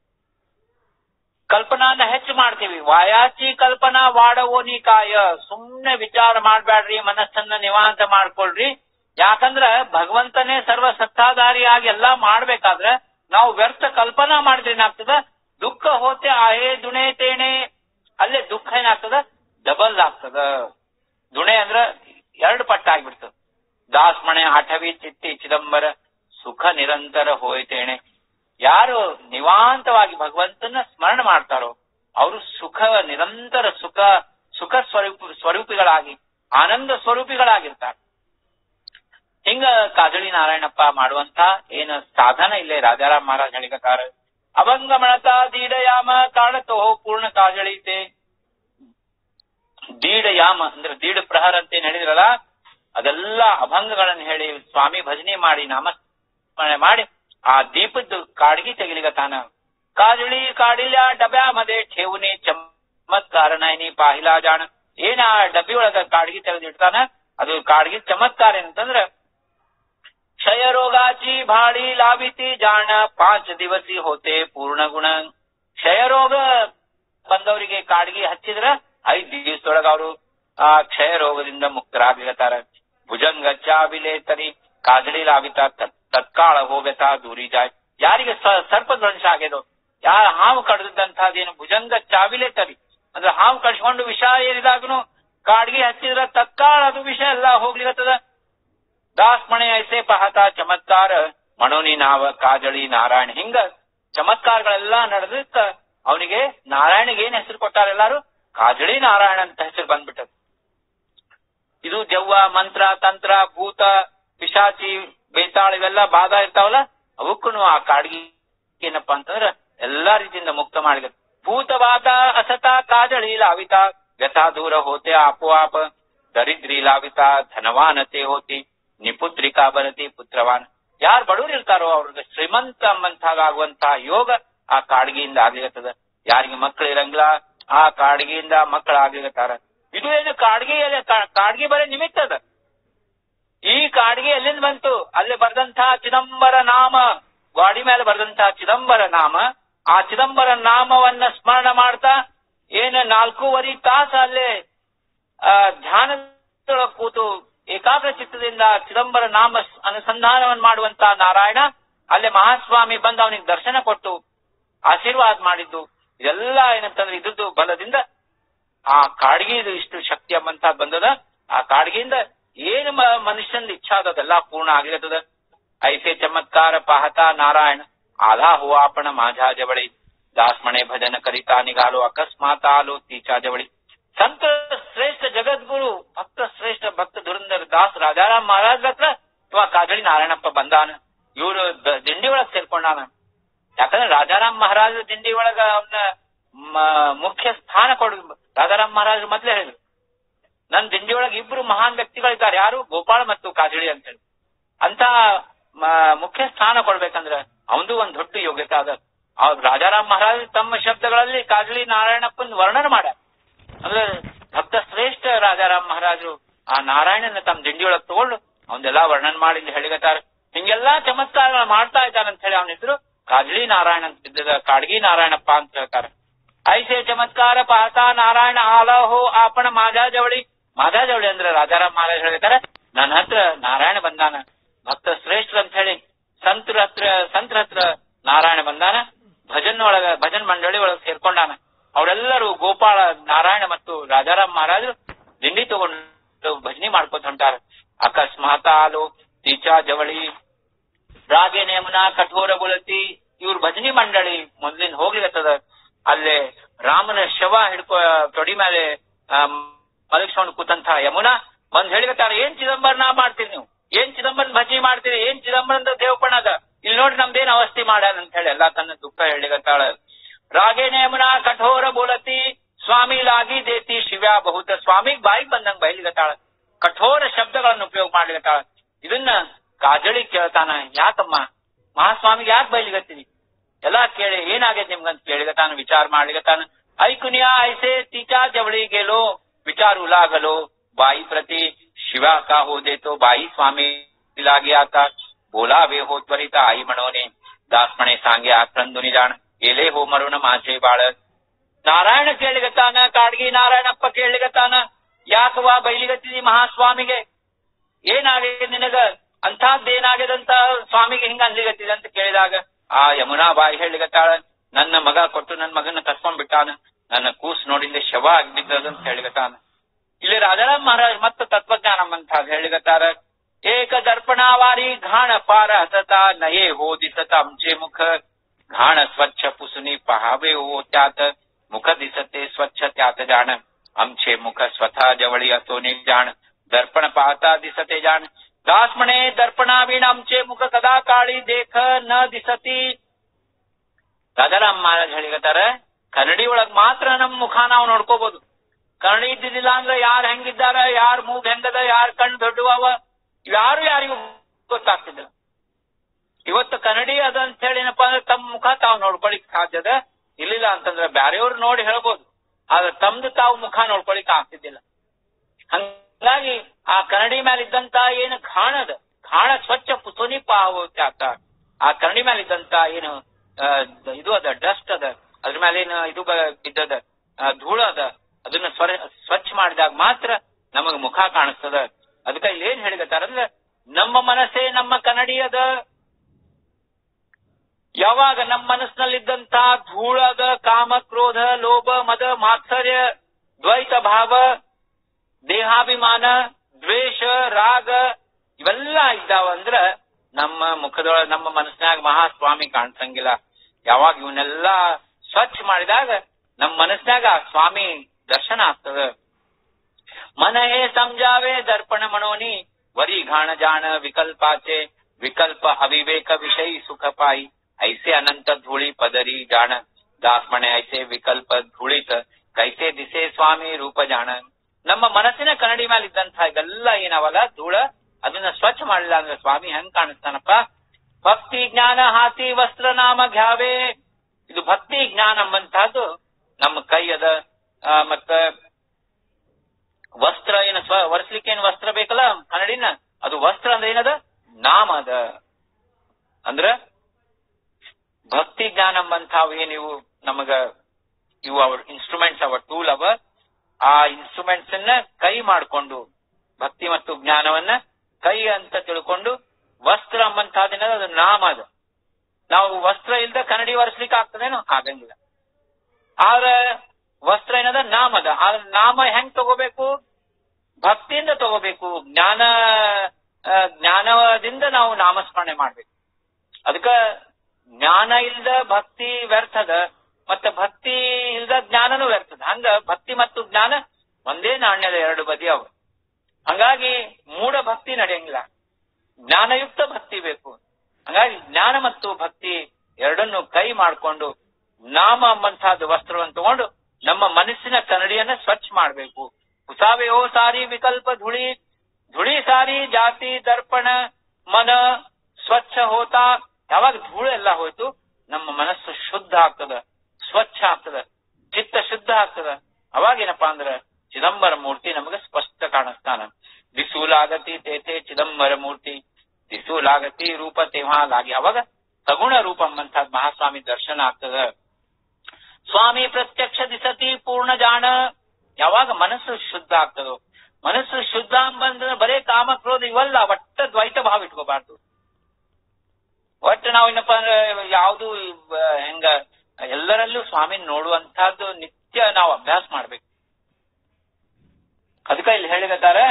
ಕಲ್ಪನಾನ ಹೆಚ್ಚು ಮಾಡ್ತೀವಿ ವಾಯಾಚಿ ಕಲ್ಪನಾ ವಾಡವೋನಿ ಕಾಯ ಸುಮ್ನೆ ವಿಚಾರ ಮಾಡ್ಬ್ಯಾಡ್ರಿ ಮನಸ್ಸನ್ನ ನಿವಾಂತ ಮಾಡ್ಕೊಳ್ರಿ ಯಾಕಂದ್ರ ಭಗವಂತನೇ ಸರ್ವ ಸತ್ತಾಧಾರಿಯಾಗಿ ಎಲ್ಲಾ ಮಾಡ್ಬೇಕಾದ್ರ ನಾವು ವ್ಯರ್ಥ ಕಲ್ಪನಾ ಮಾಡಿದ್ರೆ ಏನಾಗ್ತದ ದುಃಖ ಹೋತೆ ಆಹೇ ದುಣೆ ತೇಣೆ ಅಲ್ಲೇ ದುಃಖ ಏನಾಗ್ತದ ಡಬಲ್ ಆಗ್ತದ ದುಣೆ ಅಂದ್ರ ಎರಡು ಪಟ್ಟ ಆಗ್ಬಿಡ್ತದ ದಾಸ್ಮಣೆ ಆಠವಿ ಚಿತ್ತಿ ಚಿದಂಬರ ಸುಖ ನಿರಂತರ ಹೋಯ್ತೇಣೆ ಯಾರು ನಿವಾಂತವಾಗಿ ಭಗವಂತನ ಸ್ಮರಣೆ ಮಾಡ್ತಾರೋ ಅವರು ಸುಖ ನಿರಂತರ ಸುಖ ಸುಖ ಸ್ವರೂಪ ಸ್ವರೂಪಿಗಳಾಗಿ ಆನಂದ ಸ್ವರೂಪಿಗಳಾಗಿರ್ತಾರೆ ಹಿಂಗ ಕಾಜಳಿ ನಾರಾಯಣಪ್ಪ ಮಾಡುವಂತ ಏನ ಸಾಧನ ಇಲ್ಲೇ ರಾಜಾರಾಮ್ ಮಹಾರಾಜ್ ಹೇಳಿಕತ್ತಾರ ಅಭಂಗ ಮಣತ ದೀಡಯಾಮ ತಾಳತೋ ಪೂರ್ಣ ಕಾಜಳಿತೆ ದೀಡಯಾಮ ಅಂದ್ರೆ ದೀಡ ಪ್ರಹರ ಅಂತ ಏನ್ ಹೇಳಿದ್ರಲ್ಲ ಅದೆಲ್ಲ ಅಭಂಗಗಳನ್ನು ಹೇಳಿ ಸ್ವಾಮಿ ಭಜನೆ ಮಾಡಿ ನಾಮಸ್ಮರಣೆ ಮಾಡಿ ಆ ದೀಪದ್ದು ಕಾಡ್ಗಿ ತೆಗಿಲಿಗತಾನ ಕಾಜಳಿ ಕಾಡಿಲ್ಯ ಡಬ್ಯಾ ಮದೆ ಠೇವುನಿ ಚಮತ್ಕಾರ ನೈನಿ ಪಾಹಿಲಾ ಜಾಣ ಏನ ಆ ಡಬ್ಬಿ ಒಳಗ ಕಾಡ್ಗಿ ತೆಗೆದಿಡ್ತಾನ ಅದು ಕಾಡ್ಗಿ ಚಮತ್ಕಾರ ಏನಂತಂದ್ರ ಕ್ಷಯ ರೋಗಾಚಿ ಭಾಳಿ ಲಾಭಿತಿ ಜಾಣ ಪಾಂಚ ದಿವಸಿ ಹೋತೆ ಪೂರ್ಣ ಗುಣ ಕ್ಷಯ ರೋಗ ಬಂದವರಿಗೆ ಕಾಡ್ಗಿ ಹಚ್ಚಿದ್ರ ಐದ್ ದಿವಸದೊಳಗ ಅವರು ಆ ಕ್ಷಯ ರೋಗದಿಂದ ಮುಕ್ತರಾಗಿರತಾರ ಭುಜಂಗ ಚಾವಿಲೆ ತರಿ ಕಾಜಳಿ ಲಾಭಿತ ತತ್- ತತ್ಕಾಳ ಹೋಗತಾ ದೂರಿ ಜಾಯ್ ಯಾರಿಗೆ ಸ- ಸರ್ಪಧ್ವಂಸ ಆಗ್ಯದೋ ಯಾರ ಹಾವು ಕಡ್ದಂತಹದೇನು ಭುಜಂಗ ಚಾವಿಲೆ ತರಿ ಅಂದ್ರೆ ಹಾವು ಕಡ್ಸ್ಕೊಂಡು ವಿಷ ಏನಿದಾಗನು ಕಾಡ್ಗಿ ಹಚ್ಚಿದ್ರ ತತ್ಕಾಳ ಅದು ವಿಷ ಎಲ್ಲ ಹೋಗ್ಲಿಕತ್ತದ ದಾಸ್ ಮಣೆ ಐಸೆ ಪಹತ ಚಮತ್ಕಾರ ಮಣೋನಿ ನಾವ ಕಾಜಳಿ ನಾರಾಯಣ ಹಿಂಗ ಚಮತ್ಕಾರಗಳೆಲ್ಲ ನಡೆದಕ್ಕ ಅವನಿಗೆ ನಾರಾಯಣಿಗೆ ಏನ್ ಹೆಸರು ಕೊಟ್ಟಾರ ಎಲ್ಲಾರು ಕಾಜಳಿ ನಾರಾಯಣ ಅಂತ ಹೆಸರು ಬಂದ್ಬಿಟ್ಟದ ಇದು ದೆವ್ವ ಮಂತ್ರ ತಂತ್ರ ಭೂತ ಪಿಶಾಚಿ ಬೇತಾಳ ಇವೆಲ್ಲ ಬಾಧ ಇರ್ತಾವಲ್ಲ ಅವಕ್ಕೂ ಆ ಕಾಡ್ಗಿ ಏನಪ್ಪಾ ಅಂತಂದ್ರ ಎಲ್ಲಾ ರೀತಿಯಿಂದ ಮುಕ್ತ ಮಾಡಿದ ಭೂತವಾತ ಅಸತ ಕಾಜಳಿ ಲಾವಿತ ವ್ಯಥಾ ದೂರ ಹೋತೆ ಆಪೋಆಪ ದರಿದ್ರಿ ಲಾವಿತ ಧನವಾನತೆ ಹೋತಿ ನಿಪುತ್ರಿಕಾ ಬರತಿ ಪುತ್ರವಾನ್ ಯಾರು ಬಡವರು ಇರ್ತಾರೋ ಅವ್ರಿಗೆ ಶ್ರೀಮಂತ ಅಂಬಂತಾಗುವಂತಹ ಯೋಗ ಆ ಕಾಡ್ಗಿಯಿಂದ ಆಗ್ಲಿಕತ್ತದ ಯಾರಿಗೆ ಮಕ್ಕಳು ಇರಂಗಿಲ್ಲ ಆ ಕಾಡ್ಗಿಯಿಂದ ಮಕ್ಕಳು ಆಗ್ಲಿಕತ್ತಾರ ಇದು ಏನು ಕಾಡ್ಗಿ ಕಾಡ್ಗಿ ಬರೀ ನಿಮಿತ್ತ ಅದ ಈ ಕಾಡ್ಗಿ ಎಲ್ಲಿಂದ ಬಂತು ಅಲ್ಲಿ ಬರ್ದಂತಹ ಚಿದಂಬರ ನಾಮ ಗಾಡಿ ಮೇಲೆ ಬರ್ದಂತಹ ಚಿದಂಬರ ನಾಮ ಆ ಚಿದಂಬರ ನಾಮವನ್ನ ಸ್ಮರಣ ಮಾಡ್ತಾ ಏನ ನಾಲ್ಕೂವರೆ ತಾಸ ಅಲ್ಲೇ ಆ ಧ್ಯಾನದೊಳಗೆ ಕೂತು ಏಕಾಗ್ರ ಚಿತ್ತದಿಂದ ಚಿದಂಬರ ನಾಮ ಸ್- ಅನುಸಂಧಾನವನ್ನು ಮಾಡುವಂತ ನಾರಾಯಣ ಅಲ್ಲೇ ಮಹಾಸ್ವಾಮಿ ಬಂದು ಅವನಿಗೆ ದರ್ಶನ ಕೊಟ್ಟು ಆಶೀರ್ವಾದ ಮಾಡಿದ್ದು ಇದೆಲ್ಲ ಏನಂತಂದ್ರೆ ಇದ್ರದ್ದು ಬಲದಿಂದ ಆ ಕಾಡ್ಗಿದು ಇಷ್ಟು ಶಕ್ತಿ ಎಂಬಂತ ಬಂದದ ಆ ಕಾಡ್ಗಿಯಿಂದ ಏನು ಮ- ಮನುಷ್ಯನ ಇಚ್ಛಾ ಅದೆಲ್ಲ ಪೂರ್ಣ ಆಗಿರ್ತದ ಐಸೆ ಚಮತ್ಕಾರ ಪಾಹತ ನಾರಾಯಣ ಆಧಾ ಹುವಾಪಣ ಮಾಝಾ ಜವಳಿ ದಾಸ್ಮಣೆ ಭಜನ ಕರಿತಾ ನಿಗಾಲು ಅಕಸ್ಮಾತ್ ಆಲು ತೀಚಾ ಜವಳಿ ಸಂತ ಶ್ರೇಷ್ಠ ಜಗದ್ಗುರು ಭಕ್ತ ಶ್ರೇಷ್ಠ ಭಕ್ತ ಧುರಂಧರ ದಾಸ್ ರಾಜಾರಾಮ್ ಮಹಾರಾಜ್ ಹತ್ರ ಅಥವಾ ಕಾಜಳಿ ನಾರಾಯಣಪ್ಪ ಬಂದಾನ ಇವರು ದಿಂಡಿ ಒಳಗ್ ಸೇರ್ಕೊಂಡಾನ ಯಾಕಂದ್ರೆ ರಾಜಾರಾಮ್ ಮಹಾರಾಜ ದಿಂಡಿ ಒಳಗ ಅವನ ಮುಖ್ಯ ಸ್ಥಾನ ಕೊಡ ರಾಜಾರಾಮ್ ಮಹಾರಾಜರು ಮೊದ್ಲೇ ಹೇಳಿದ್ರು ನನ್ ದಿಂಡಿ ಒಳಗೆ ಇಬ್ರು ಮಹಾನ್ ವ್ಯಕ್ತಿಗಳಿದ್ದಾರೆ ಯಾರು ಗೋಪಾಳ ಮತ್ತು ಕಾಜಳಿ ಅಂತ ಹೇಳಿ ಅಂತ ಮ- ಮುಖ್ಯ ಸ್ಥಾನ ಕೊಡ್ಬೇಕಂದ್ರ ಅವನದು ಒಂದ್ ದೊಡ್ಡ ಯೋಗ್ಯತೆ ಅದ ಅವ್ರ ರಾಜಾರಾಮ್ ಮಹಾರಾಜ್ ತಮ್ಮ ಶಬ್ದಗಳಲ್ಲಿ ಕಾಜಳಿ ನಾರಾಯಣಪ್ಪನ್ ವರ್ಣನೆ ಮಾಡ್ಯಾರ ಅಂದ್ರೆ ಭಕ್ತ ಶ್ರೇಷ್ಠ ರಾಜಾರಾಮ್ ಮಹಾರಾಜರು ಆ ನಾರಾಯಣನ ತಮ್ಮ ದಿಂಡಿಯೊಳಗೆ ತಗೊಂಡು ಅವನ್ನೆಲ್ಲಾ ವರ್ಣನೆ ಮಾಡಿ ಇಲ್ಲಿ ಹೇಳಿಗತ್ತಾರ ಹಿಂಗೆಲ್ಲಾ ಚಮತ್ಕಾರ ಮಾಡ್ತಾ ಇದ್ದಾನಂತ ಹೇಳಿ ಅವನ ಹೆಸರು ಕಾಜಳಿ ನಾರಾಯಣ ಅಂತ ಇದ್ದದ ಕಾಡ್ಗಿ ನಾರಾಯಣಪ್ಪ ಅಂತ ಹೇಳ್ತಾರೆ ಐಸೆ ಚಮತ್ಕಾರ ಪಾತಾ ನಾರಾಯಣ ಆಲಹೋ ಆಪಣ ಮಾಧಾ ಜವಳಿ ಮಾಧಾ ಜವಳಿ ಅಂದ್ರೆ ರಾಜಾರಾಮ್ ಮಹಾರಾಜ್ ಹೇಳ್ತಾರೆ ನನ್ನ ಹತ್ರ ನಾರಾಯಣ ಬಂದಾನ ಭಕ್ತ ಶ್ರೇಷ್ಠ ಅಂತ ಹೇಳಿ ಸಂತರ ಹತ್ರ ಸಂತರ ಹತ್ರ ನಾರಾಯಣ ಬಂದಾನ ಭಜನ್ ಒಳಗ ಭಜನ್ ಮಂಡಳಿ ಒಳಗ ಸೇರ್ಕೊಂಡಾನ ಅವರೆಲ್ಲರೂ ಗೋಪಾಳ ನಾರಾಯಣ ಮತ್ತು ರಾಜಾರಾಮ್ ಮಹಾರಾಜರು ದಿಂಡಿ ತಗೊಂಡು ಭಜನೆ ಮಾಡ್ಕೊತ ಹೊಂಟಾರ ಅಕಸ್ಮಾತ್ ಆಲು ತೀಚಾ ಜವಳಿ ರಾಗೆ ನೇಮನ ಕಠೋರ ಬುಳತಿ ಇವ್ರ ಭಜನಿ ಮಂಡಳಿ ಮೊದ್ಲಿನ ಹೋಗ್ಲಿಕತ್ತದ ಅಲ್ಲೇ ರಾಮನ ಶವ ಹಿಡ್ಕೊ ತೊಡಿ ಮೇಲೆ ಮಲಗಿಸ್ಕೊಂಡು ಕೂತಂತ ಯಮುನಾ ಬಂದ್ ಹೇಳಿಕತ್ತಾರ ಏನ್ ಚಿದಂಬರನ ಮಾಡ್ತೀರಿ ನೀವು ಏನ್ ಚಿದಂಬರನ್ ಭಜನಿ ಮಾಡ್ತೀರಿ ಏನ್ ಚಿದಂಬರನ್ ದೇವಪಣ ಅದ ಇಲ್ಲಿ ನೋಡಿ ನಮ್ದೇನ್ ಅವಸ್ಥೆ ಮಾಡ್ಯಾನ ಅಂತ ಹೇಳಿ ಎಲ್ಲಾ ತನ್ನ ದುಃಖ ಹೇಳಿಕತ್ತಾಳ ರಾಗೆ ನೇಮನ ಕಠೋರ ಬೋಲತಿ ಸ್ವಾಮಿ ಲಾಗಿ ದೇತಿ ಶಿವ್ಯಾ ಬಹುತ ಸ್ವಾಮಿಗ್ ಬಾಯಿಗೆ ಬಂದಂಗ್ ಬಯಲಿಗತ್ತಾಳ ಕಠೋರ ಶಬ್ದಗಳನ್ನು ಉಪಯೋಗ ಮಾಡ್ಲಿಕತ್ತಾಳ ಇದನ್ನ ಕಾಜಳಿ ಕೇಳ್ತಾನ ಯಾಕಮ್ಮ ಮಹಾಸ್ವಾಮಿಗೆ ಯಾಕೆ ಬಯಲಿಗತ್ತೀರಿ ಎಲ್ಲಾ ಕೇಳಿ ಏನಾಗೈತೆ ನಿಮ್ಗಂತ ಕೇಳಿಗತಾನ ವಿಚಾರ ಮಾಡ್ಲಿಗತಾನ ಐಕುನಿಯ ಐಸೆ ತೀಚಾ ಜವಳಿ ಗೆಲೋ विचार उलागलो बाई प्रति शिवा का हो दे तो बाई स्वामी लागे आता बोलावे हो त्वरित आई म्हणोने दास म्हणे सांगे आक्रंदुनी जाण गेले हो मरुण माझे बाळ ನಾರಾಯಣ ಕೇಳಿಗತ್ತಾನ ಕಾಡ್ಗಿ ನಾರಾಯಣಪ್ಪ ಕೇಳಿಗತ್ತಾನ ಯಾಕವಾ ಬೈಲಿಗತ್ತಿದಿ ಮಹಾಸ್ವಾಮಿಗೆ ಏನಾಗಿದೆ ನಿನಗ ಅಂಥದ್ದೇನಾಗ್ಯದಂತ ಸ್ವಾಮಿಗೆ ಹಿಂಗ ಅನ್ಲಿಗತ್ತಿದೆ ಅಂತ ಕೇಳಿದಾಗ ಆ ಯಮುನಾ ಬಾಯಿ ಹೇಳಿಗತ್ತಾಳ ನನ್ನ ಮಗ ಕೊಟ್ಟು ನನ್ನ ಮಗನ ಕಸ್ಕೊಂಡ್ ಬಿಟ್ಟಾನ ನನ್ನ ಕೂಸ್ ನೋಡಿಂದ ಶವ ಆಗ್ಬಿದ್ದದಂತ ಹೇಳಿಗತ್ತಾನ ಇಲ್ಲಿ ರಾಜಾರಾಮ್ ಮಹಾರಾಜ್ ಮತ್ತೆ ತತ್ವಜ್ಞಾನ ಅಂತ ಹೇಳಿಗತ್ತಾರ ಏಕ ದರ್ಪಣಾವಾರಿ घाण पार हसता नये हो दिसत आमचे मुख घाण स्वच्छ पुसनी पहावे हो त्यात मुख दिसते स्वच्छ त्यात जाण आमचे मुख स्वतः जवळी असो जाण दर्पण पाहता दिसते जाण दास म्हणे दर्पणावीण आमचे मुख कदा काळी देख न दिसती ರಾಜಾರಾಮ್ ಮಹಾರಾಜ್ ಹೇಳಿಗತ್ತಾರ ಕನ್ನಡಿ ಒಳಗ್ ಮಾತ್ರ ನಮ್ ಮುಖ ನಾವು ನೋಡ್ಕೋಬಹುದು ಕನ್ನಡಿ ಇದ್ದಿದ್ದಿಲ್ಲ ಅಂದ್ರೆ ಯಾರ್ ಹೆಂಗಿದ್ದಾರ ಯಾರ್ ಮೂಗ್ ಹೆಂಗದ ಯಾರ್ ಕಣ್ ದೊಡ್ಡವ ಯಾರು ಯಾರಿಗೂ ಗೊತ್ತಾಗ್ತಿದ್ದಿಲ್ಲ ಇವತ್ತು ಕನ್ನಡಿ ಅದ ಅಂತ ಹೇಳಿ ಏನಪ್ಪಾ ಅಂದ್ರೆ ತಮ್ಮ ಮುಖ ತಾವು ನೋಡ್ಕೊಳಿಕ್ ಸಾಧ್ಯದ ಇಲ್ಲಿಲ್ಲ ಅಂತಂದ್ರೆ ಬ್ಯಾರೆಯವ್ರು ನೋಡಿ ಹೇಳ್ಬೋದು ಆದ್ರೆ ತಮ್ದು ತಾವು ಮುಖ ನೋಡ್ಕೊಳಿಕ್ ಆಗ್ತಿದ್ದಿಲ್ಲ ಹಂಗಾಗಿ ಆ ಕನ್ನಡಿ ಮೇಲೆ ಇದ್ದಂತ ಏನು ಖಾಣದ ಖಾಣ ಸ್ವಚ್ಛ ಪುಸುನಿ ಪಾವತ್ಯಾತ ಆ ಕನ್ನಡಿ ಮೇಲೆ ಇದ್ದಂತ ಏನು ಆ, ಇದು ಅದ ಡಸ್ಟ್ ಅದ ಅದ್ರ ಮೇಲೆ ಏನು ಇದು ಬ- ಬಿದ್ದದ ಆ, ಧೂಳು ಅದ ಅದನ್ನ ಸ್ವರ ಸ್ವಚ್ಛ ಮಾಡಿದಾಗ ಮಾತ್ರ ನಮಗ ಮುಖ ಕಾಣಿಸ್ತದ ಅದಕ್ಕ ಇಲ್ಲಿ ಏನ್ ಹೇಳಿಗತ್ತಾರ ಅಂದ್ರೆ ನಮ್ಮ ಮನಸ್ಸೇ ನಮ್ಮ ಕನ್ನಡಿ ಅದ ಯಾವಾಗ ನಮ್ಮ ಮನಸ್ಸಿನಲ್ಲಿದ್ದಂತ ಧೂಳದ ಕಾಮ ಕ್ರೋಧ ಲೋಭ ಮದ ಮಾತ್ಸರ್ಯ ದ್ವೈತ ಭಾವ ದೇಹಾಭಿಮಾನ ದ್ವೇಷ ರಾಗ ಇವೆಲ್ಲ ಇದ್ದಾವಂದ್ರ ನಮ್ಮ ಮುಖದೊಳ ನಮ್ಮ ಮನಸ್ಸಿನಾಗ ಮಹಾಸ್ವಾಮಿ ಕಾಣಿಸಂಗಿಲ್ಲ ಯಾವಾಗ ಇವನ್ನೆಲ್ಲ ಸ್ವಚ್ಛ ಮಾಡಿದಾಗ ನಮ್ಮ ಮನಸ್ಸಿನಾಗ ಆ ಸ್ವಾಮಿ ದರ್ಶನ ಆಗ್ತದ मन हे समजावे दर्पण म्हणोनी वरी घाण जाण विकल्पाचे विकल्प अविवेक विषयी सुख पाई ऐसे अनंत धुळी पदरी जाण दास म्हणे ऐसे ವಿಕಲ್ಪ ಧೂಳಿತ ಕೈಸೆ ದಿಸೆ ಸ್ವಾಮಿ ರೂಪ ಜಾಣ ನಮ್ಮ ಮನಸ್ಸಿನ ಕನ್ನಡಿ ಮೇಲೆ ಇದ್ದಂತ ಇದೆಲ್ಲ ಏನಾವಲ್ಲ ಧೂಳ ಅದನ್ನ ಸ್ವಚ್ಛ ಮಾಡಿಲ್ಲ ಅಂದ್ರೆ ಸ್ವಾಮಿ ಹೆಂಗ್ ಕಾಣಿಸ್ತಾನಪ್ಪ ಭಕ್ತಿ ಜ್ಞಾನ ಹಾಸಿ ವಸ್ತ್ರ ನಾಮ ಘ್ಯಾವೆ ಇದು ಭಕ್ತಿ ಜ್ಞಾನ ಎಂಬಂತಹದ್ದು ನಮ್ಮ ಕೈ ಅದ ಆ, ಮತ್ತ ವಸ್ತ್ರ ಏನ ಸ್ವ ಒರೆಸ್ಲಿಕ್ಕೆ ಏನ್ ವಸ್ತ್ರ ಬೇಕಲ್ಲ ಕನ್ನಡಿನ ಅದು ವಸ್ತ್ರ ಅಂದ್ರೆ ಏನದ ನಾಮ ಅದ ಅಂದ್ರ ಭಕ್ತಿ ಜ್ಞಾನ ಎಂಬಂತಾವ್ ಏನ್ ಇವು ನಮಗ ಇವು ಅವ್ರ ಇನ್ಸ್ಟ್ರೂಮೆಂಟ್ಸ್ ಅವ ಟೂಲ್ ಅವ ಆ ಇನ್ಸ್ಟ್ರೂಮೆಂಟ್ಸ್ ಅನ್ನ ಕೈ ಮಾಡ್ಕೊಂಡು ಭಕ್ತಿ ಮತ್ತು ಜ್ಞಾನವನ್ನ ಕೈ ಅಂತ ತಿಳ್ಕೊಂಡು ವಸ್ತ್ರ ಎಂಬಂತಹದಿನ ಅದು ನಾಮ ಅದ ನಾವು ವಸ್ತ್ರ ಇಲ್ದ ಕನ್ನಡಿ ಒರೆಸ್ಲಿಕ್ಕೆ ಆಗ್ತದೇನೋ ಆಗಂಗಿಲ್ಲ ಆದ್ರೆ ವಸ್ತ್ರ ಏನದ ನಾಮದ ಆದ್ರೆ ನಾಮ ಹೆಂಗ್ ತಗೋಬೇಕು ಭಕ್ತಿಯಿಂದ ತಗೋಬೇಕು ಜ್ಞಾನ ಆ, ಜ್ಞಾನದಿಂದ ನಾವು ನಾಮಸ್ಮರಣೆ ಮಾಡ್ಬೇಕು ಅದಕ್ಕ ಜ್ಞಾನ ಇಲ್ದ ಭಕ್ತಿ ವ್ಯರ್ಥದ ಮತ್ತೆ ಭಕ್ತಿ ಇಲ್ದ ಜ್ಞಾನನೂ ವ್ಯರ್ಥದ ಹಂಗ ಭಕ್ತಿ ಮತ್ತು ಜ್ಞಾನ ಒಂದೇ ನಾಣ್ಯದ ಎರಡು ಬದಿ ಅವ ಹಂಗಾಗಿ ಮೂಢ ಭಕ್ತಿ ನಡೆಯಂಗಿಲ್ಲ ಜ್ಞಾನಯುಕ್ತ ಭಕ್ತಿ ಬೇಕು ಹಂಗಾಗಿ ಜ್ಞಾನ ಮತ್ತು ಭಕ್ತಿ ಎರಡನ್ನು ಕೈ ಮಾಡಿಕೊಂಡು ನಾಮ ಎಂಬಂತಹದ್ದು ವಸ್ತ್ರವನ್ನು ತಗೊಂಡು ನಮ್ಮ ಮನಸ್ಸಿನ ಕನ್ನಡಿಯನ್ನ ಸ್ವಚ್ಛ ಮಾಡಬೇಕು ಕುಸಾವೆಯೋ ಸಾರಿ ವಿಕಲ್ಪ ಧುಳಿ ಧುಳಿ ಸಾರಿ ಜಾತಿ ದರ್ಪಣ ಮನ ಸ್ವಚ್ಛ ಹೋತಾ ಯಾವಾಗ ಧೂಳು ಎಲ್ಲ ಹೋಯ್ತು ನಮ್ಮ ಮನಸ್ಸು ಶುದ್ಧ ಆಗ್ತದ ಸ್ವಚ್ಛ ಆಗ್ತದ ಚಿತ್ತ ಶುದ್ಧ ಆಗ್ತದ ಅವಾಗೇನಪ್ಪಾ ಅಂದ್ರ ಚಿದಂಬರ ಮೂರ್ತಿ ನಮಗೆ ಸ್ಪಷ್ಟ ಕಾಣಿಸ್ತಾನ ದಿಸೂಲಾಗತಿ ತೇತೆ ಚಿದಂಬರ ಮೂರ್ತಿ ದಿಸೂಲಾಗತಿ ರೂಪ ತೇವಾಲಾಗಿ ಅವಾಗ ಸಗುಣ ರೂಪ ಎಂಬಂತ ಮಹಾಸ್ವಾಮಿ ದರ್ಶನ ಆಗ್ತದ ಸ್ವಾಮಿ ಪ್ರತ್ಯಕ್ಷ ದಿಸತಿ ಪೂರ್ಣ ಜಾಣ ಯಾವಾಗ ಮನಸ್ಸು ಶುದ್ಧ ಆಗ್ತದೋ ಮನಸ್ಸು ಶುದ್ಧ ಅಂಬಂದ್ರೆ ಬರೇ ಕಾಮ ಕ್ರೋಧ ಇವಲ್ಲ ಒಟ್ಟ ದ್ವೈತ ಭಾವ ಇಟ್ಕೋಬಾರ್ದು ಒಟ್ಟು ನಾವು ಏನಪ್ಪಾ ಅಂದ್ರೆ ಯಾವುದು ಹೆಂಗ ಎಲ್ಲರಲ್ಲೂ ಸ್ವಾಮಿ ನೋಡುವಂತಹದ್ದು ನಿತ್ಯ ನಾವು ಅಭ್ಯಾಸ ಮಾಡ್ಬೇಕು ಅದಕ್ಕ ಇಲ್ಲಿ ಹೇಳಿಗತ್ತಾರೆ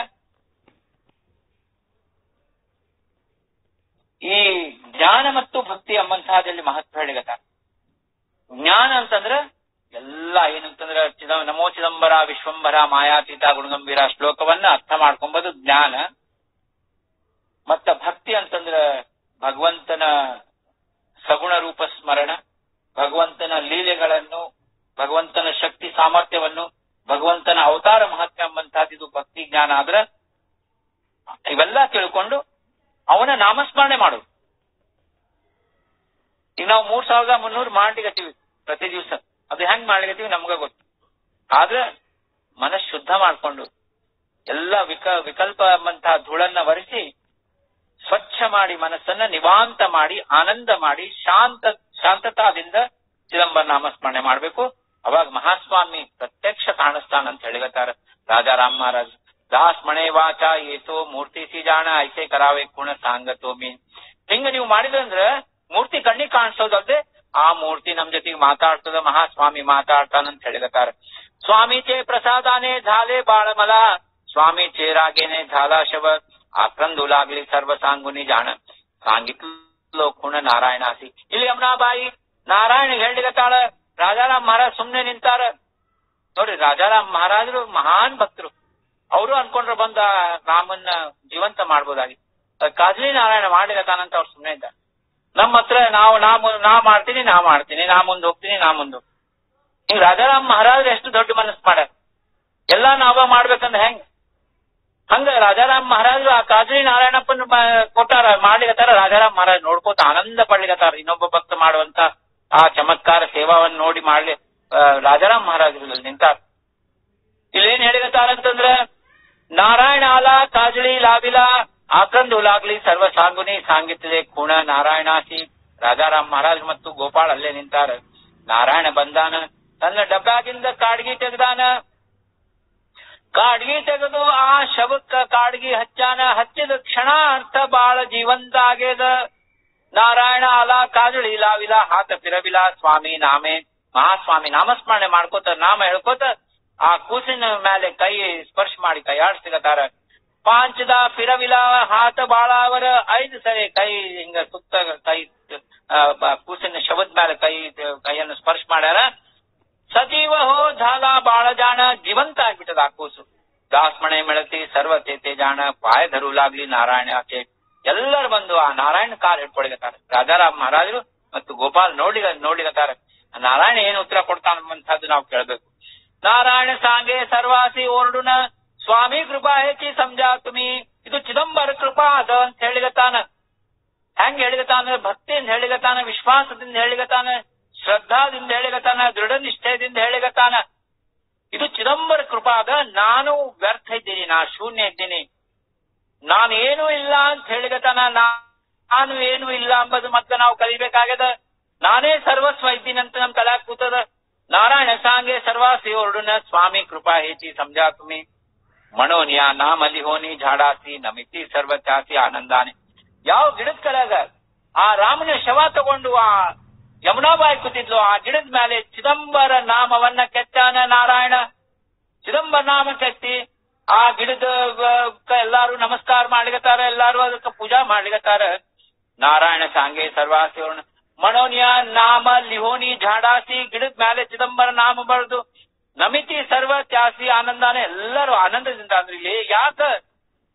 ಈ ಜ್ಞಾನ ಮತ್ತು ಭಕ್ತಿ ಎಂಬಂತಹದಲ್ಲಿ ಮಹತ್ವ ಹೇಳಿಗತ್ತಾರೆ ಜ್ಞಾನ ಅಂತಂದ್ರ ಎಲ್ಲ ಏನಂತಂದ್ರ ಚಿದ ನಮೋ ಚಿದಂಬರ ವಿಶ್ವಂಬರ ಮಾಯಾತೀತ ಗುಣಗಂಭೀರ ಶ್ಲೋಕವನ್ನ ಅರ್ಥ ಮಾಡ್ಕೊಂಬುದು ಜ್ಞಾನ ಮತ್ತ ಭಕ್ತಿ ಅಂತಂದ್ರ ಭಗವಂತನ ಸಗುಣ ರೂಪ ಸ್ಮರಣ ಭಗವಂತನ ಲೀಲೆಗಳನ್ನು ಭಗವಂತನ ಶಕ್ತಿ ಸಾಮರ್ಥ್ಯವನ್ನು ಭಗವಂತನ ಅವತಾರ ಮಹತ್ವ ಎಂಬಂತಹದ್ದು ಇದು ಭಕ್ತಿ ಜ್ಞಾನ ಆದ್ರ ಇವೆಲ್ಲ ತಿಳ್ಕೊಂಡು ಅವನ ನಾಮಸ್ಮರಣೆ ಮಾಡು ಈಗ ನಾವು ಮೂರ್ ಸಾವಿರದ ಮುನ್ನೂರು ಮಾಡ್ಲಿಕತ್ತೀವಿ ಪ್ರತಿ ದಿವಸ ಅದು ಹೆಂಗ್ ಮಾಡ್ಲಿಕತ್ತೀವಿ ನಮ್ಗ ಗೊತ್ತು ಆದ್ರ ಮನಸ್ ಶುದ್ಧ ಮಾಡ್ಕೊಂಡು ಎಲ್ಲ ವಿಕ ವಿಕಲ್ಪ ಎಂಬಂತಹ ಧೂಳನ್ನ ವರಿಸಿ ಸ್ವಚ್ಛ ಮಾಡಿ ಮನಸ್ಸನ್ನ ನಿವಾಂತ ಮಾಡಿ ಆನಂದ ಮಾಡಿ ಶಾಂತ ಶಾಂತತಾದಿಂದ ಚಿದಂಬರ ನಾಮಸ್ಮರಣೆ ಮಾಡ್ಬೇಕು ಅವಾಗ ಮಹಾಸ್ವಾಮಿ ಪ್ರತ್ಯಕ್ಷ ಕಾಣಿಸ್ತಾನಂತ ಹೇಳಿಗತ್ತಾರ ರಾಜಾರಾಮ್ ಮಹಾರಾಜ್ ದಾಸ್ ಮಣೆ ವಾಚ ಏಸೋ ಮೂರ್ತಿ ಸಿ ಜಾಣ ಐಸೆ ಕರಾವೆ ಕುಣ ಸಾಂಗತೋ ಮೀನ್ ಹಿಂಗ ನೀವು ಮಾಡಿದ್ರಂದ್ರ ಮೂರ್ತಿ ಕಣ್ಣಿಗೆ ಕಾಣಿಸೋದಲ್ದೆ ಆ ಮೂರ್ತಿ ನಮ್ ಜೊತೆಗೆ ಮಾತಾಡ್ತದ ಮಹಾಸ್ವಾಮಿ ಮಾತಾಡ್ತಾನಂತ ಹೇಳಿಗತ್ತಾರ ಸ್ವಾಮಿ ಚೇ ಪ್ರಸಾದಾನೆ ಝಾಲೆ ಬಾಳಮಲ ಸ್ವಾಮಿ ಚೇರಾಗೇನೆ ಝಾಲಾ ಶವ ಆಕ್ರಂದುಲಾಗ್ಲಿ ಸರ್ವ ಸಾಂಗುನಿ ಜಾಣ ಸಾಂಗಿತ್ಲೋ ಕುಣ ನಾರಾಯಣಾಸಿ ಇಲ್ಲಿ ಯಮುನಾಬಾಯಿ ನಾರಾಯಣ ಹೇಳಿಗತ್ತಾಳ ರಾಜಾರಾಮ್ ಮಹಾರಾಜ್ ಸುಮ್ನೆ ನಿಂತಾರ ನೋಡ್ರಿ ರಾಜಾರಾಮ್ ಮಹಾರಾಜರು ಮಹಾನ್ ಭಕ್ತರು ಅವರು ಅನ್ಕೊಂಡ್ರೆ ಬಂದ ರಾಮನ್ನ ಜೀವಂತ ಮಾಡ್ಬೋದಾಗಿ ಕಾಜಲಿ ನಾರಾಯಣ ಮಾಡ್ಲಿಕತ್ತಾನಂತ ಅವ್ರು ಸುಮ್ನೆ ಇದ್ದ ನಮ್ಮ ಹತ್ರ ನಾವು ನಾ ಮು- ನಾ ಮಾಡ್ತೀನಿ ನಾ ಮಾಡ್ತೀನಿ ನಾ ಮುಂದ್ ಹೋಗ್ತೀನಿ ನಾ ಮುಂದ್ ಹೋಗ್ತೀನಿ ಹಿಂಗ್ ರಾಜಾರಾಮ್ ಮಹಾರಾಜರು ಎಷ್ಟು ದೊಡ್ಡ ಮನಸ್ಸು ಮಾಡ್ಯಾರ ಎಲ್ಲಾ ನಾವ ಮಾಡ್ಬೇಕಂದ್ರೆ ಹೆಂಗ್ ಹಂಗ ರಾಜಾರಾಮ್ ಮಹಾರಾಜರು ಆ ಕಾಜಲಿ ನಾರಾಯಣಪ್ಪನ ಮ- ಕೊಟ್ಟಾರ ಮಾಡ್ಲಿಕತ್ತಾರ ರಾಜಾರಾಮ್ ಮಹಾರಾಜ್ ನೋಡ್ಕೋತ ಆನಂದ ಪಡ್ಲಿಕತ್ತಾರ ಇನ್ನೊಬ್ಬ ಭಕ್ತ ಮಾಡುವಂತ ಆ ಚಮತ್ಕಾರ ಸೇವಾವನ್ನ ನೋಡಿ ಮಾಡ್ಲಿ ಆ, ರಾಜಾರಾಮ್ ಮಹಾರಾಜರು ಇಲ್ಲಿ ನಿಂತಾರ ಇಲ್ಲೇನ್ ಹೇಳಿಗತ್ತಾರಂತಂದ್ರ ನಾರಾಯಣ ಆಲ ಕಾಜಳಿ ಲಾಬಿಲ ಆಕಂದುಲಾಗ್ಲಿ ಸರ್ವ ಸಾಂಗುನಿ ಸಾಂಗಿತ್ತದೆ ಕುಣ ನಾರಾಯಣಾಸಿ ರಾಜಾರಾಮ್ ಮಹಾರಾಜ್ ಮತ್ತು ಗೋಪಾಲ್ ಅಲ್ಲೇ ನಿಂತಾರ ನಾರಾಯಣ ಬಂದಾನ ತನ್ನ ಡಬ್ಬಾಗಿಂದ ಕಾಡ್ಗಿ ತೆಗ್ದಾನ ಕಾಡ್ಗಿ ತೆಗೆದು ಆ ಶವಕ್ಕ ಕಾಡ್ಗಿ ಹಚ್ಚಾನ ಹಚ್ಚಿದ ಕ್ಷಣ ಅರ್ಥ ಬಾಳ ಜೀವಂತ ಆಗ್ಯದ ನಾರಾಯಣ ಅಲ ಕಾಜಳಿ ಲಾವಿಲ ಹಾತ ಪಿರವಿಲ ಸ್ವಾಮಿ ನಾಮೆ ಮಹಾಸ್ವಾಮಿ ನಾಮಸ್ಮರಣೆ ಮಾಡ್ಕೋತ ನಾಮ ಹೇಳ್ಕೋತ ಆ ಕೂಸಿನ ಮೇಲೆ ಕೈ ಸ್ಪರ್ಶ ಮಾಡಿ ಕೈ ಆಡ್ಸಿಗತ್ತಾರ ಪಾಂಚದ ಪಿರವಿಲ ಹಾತ ಬಾಳಾವರ ಐದು ಸರಿ ಕೈ ಹಿಂಗ ಸುತ್ತ ಕೈ ಆ, ಬ- ಕೂಸಿನ ಶವದ ಮೇಲೆ ಕೈ ಕೈಯನ್ನು ಸ್ಪರ್ಶ ಮಾಡ್ಯಾರ ಸಜೀವ ಹೋ ಝಾಲ ಬಾಳ ಜಾಣ ಜೀವಂತ ಆಗ್ಬಿಟ್ಟದ ಆ ಕೂಸು ದಾಸ್ಮಣೆ ಮೆಳತಿ ಸರ್ವ ತೇತೆ ಜಾಣ ಪಾಯ ಧರುಲಾಗ್ಲಿ ನಾರಾಯಣ ಆಚೆ ಎಲ್ಲರೂ ಬಂದು ಆ ನಾರಾಯಣ ಕಾಲ್ ಹಿಡ್ಕೊಳಿಗತ್ತಾರ ರಾಜಾರಾಮ್ ಮಹಾರಾಜರು ಮತ್ತು ಗೋಪಾಲ್ ನೋಡಿ ನೋಡ್ಲಿಗತ್ತಾರ ಆ ನಾರಾಯಣ ಏನು ಉತ್ತರ ಕೊಡ್ತಾನಂತದ್ದು ನಾವು ಕೇಳಬೇಕು ನಾರಾಯಣ ಸಾಂಗೆ ಸರ್ವಾಸಿ ಓರ್ಡುನ ಸ್ವಾಮಿ ಕೃಪಾ ಹೆಚ್ಚಿ ಸಮಜಾ ತುಮಿ ಇದು ಚಿದಂಬರ ಕೃಪಾ ಅದ ಅಂತ ಹೇಳಿಗತ್ತಾನ ಹೆಂಗ್ ಹೇಳಿಗತಾನ ಭಕ್ತಿಯಿಂದ ಹೇಳಿಗತಾನ ವಿಶ್ವಾಸದಿಂದ ಹೇಳಿಗತಾನ ಶ್ರದ್ಧಾದಿಂದ ಹೇಳಿಗತಾನ ದೃಢ ನಿಷ್ಠೆಯಿಂದ ಹೇಳಿಗತಾನ ಇದು ಚಿದಂಬರ ಕೃಪಾ ಅದ ನಾನು ವ್ಯರ್ಥ ಇದ್ದೀನಿ ನಾ ಶೂನ್ಯ ಇದ್ದೀನಿ ನಾನು ಏನೂ ಇಲ್ಲ ಅಂತ ಹೇಳಿಗತಾನ ನಾನು ಏನು ಇಲ್ಲ ಅಂಬದು ಮತ್ತೆ ನಾವು ಕಲಿಬೇಕಾಗ್ಯದ ನಾನೇ ಸರ್ವಸ್ವ ಇದ್ದೀನಿ ಅಂತ ನಮ್ ಕಲಾಕ್ ಕೂತದ ನಾರಾಯಣ ಸಾಂಗೆ ಸರ್ವಾಸಿ ಹೊರಡುನ ಸ್ವಾಮಿ ಕೃಪಾ ಹೇಚಿ ಸಮಜಾ ತುಮಿ ಮಣೋನಿಯ ನಾಮಲಿ ಹೋನಿ ಝಾಡಾಸಿ ನಮಿತಿ ಸರ್ವಚಾಸಿ ಆನಂದಾನೆ ಯಾವ ಗಿಡದ ಕೆಳಗ ಆ ರಾಮನ ಶವ ತಗೊಂಡು ಆ ಯಮುನಾಬಾಯಿ ಕೂತಿದ್ಲು ಆ ಗಿಡದ ಮೇಲೆ ಚಿದಂಬರ ನಾಮವನ್ನ ಕೆತ್ತಾನ ನಾರಾಯಣ ಚಿದಂಬರ ನಾಮ ಕೆತ್ತಿ ಆ ಗಿಡದ ಕ ಎಲ್ಲಾರು ನಮಸ್ಕಾರ ಮಾಡ್ಲಿಕತ್ತಾರ ಎಲ್ಲಾರು ಅದಕ್ಕೆ ಪೂಜಾ ಮಾಡ್ಲಿಕತ್ತಾರ ನಾರಾಯಣ ಸಾಂಗೆ ಸರ್ವಾಸಿ ವರ್ಣ ಮಣೋನಿಯ ನಾಮ ಲಿಹೋನಿ ಝಾಡಾಸಿ ಗಿಡದ ಮೇಲೆ ಚಿದಂಬರ ನಾಮ ಬರೆದು ನಮಿತಿ ಸರ್ವ ತ್ಯಾಸಿ ಆನಂದಾನೆ ಎಲ್ಲರೂ ಆನಂದದಿಂದ ಅಂದ್ರೆ ಇಲ್ಲಿ ಯಾಕ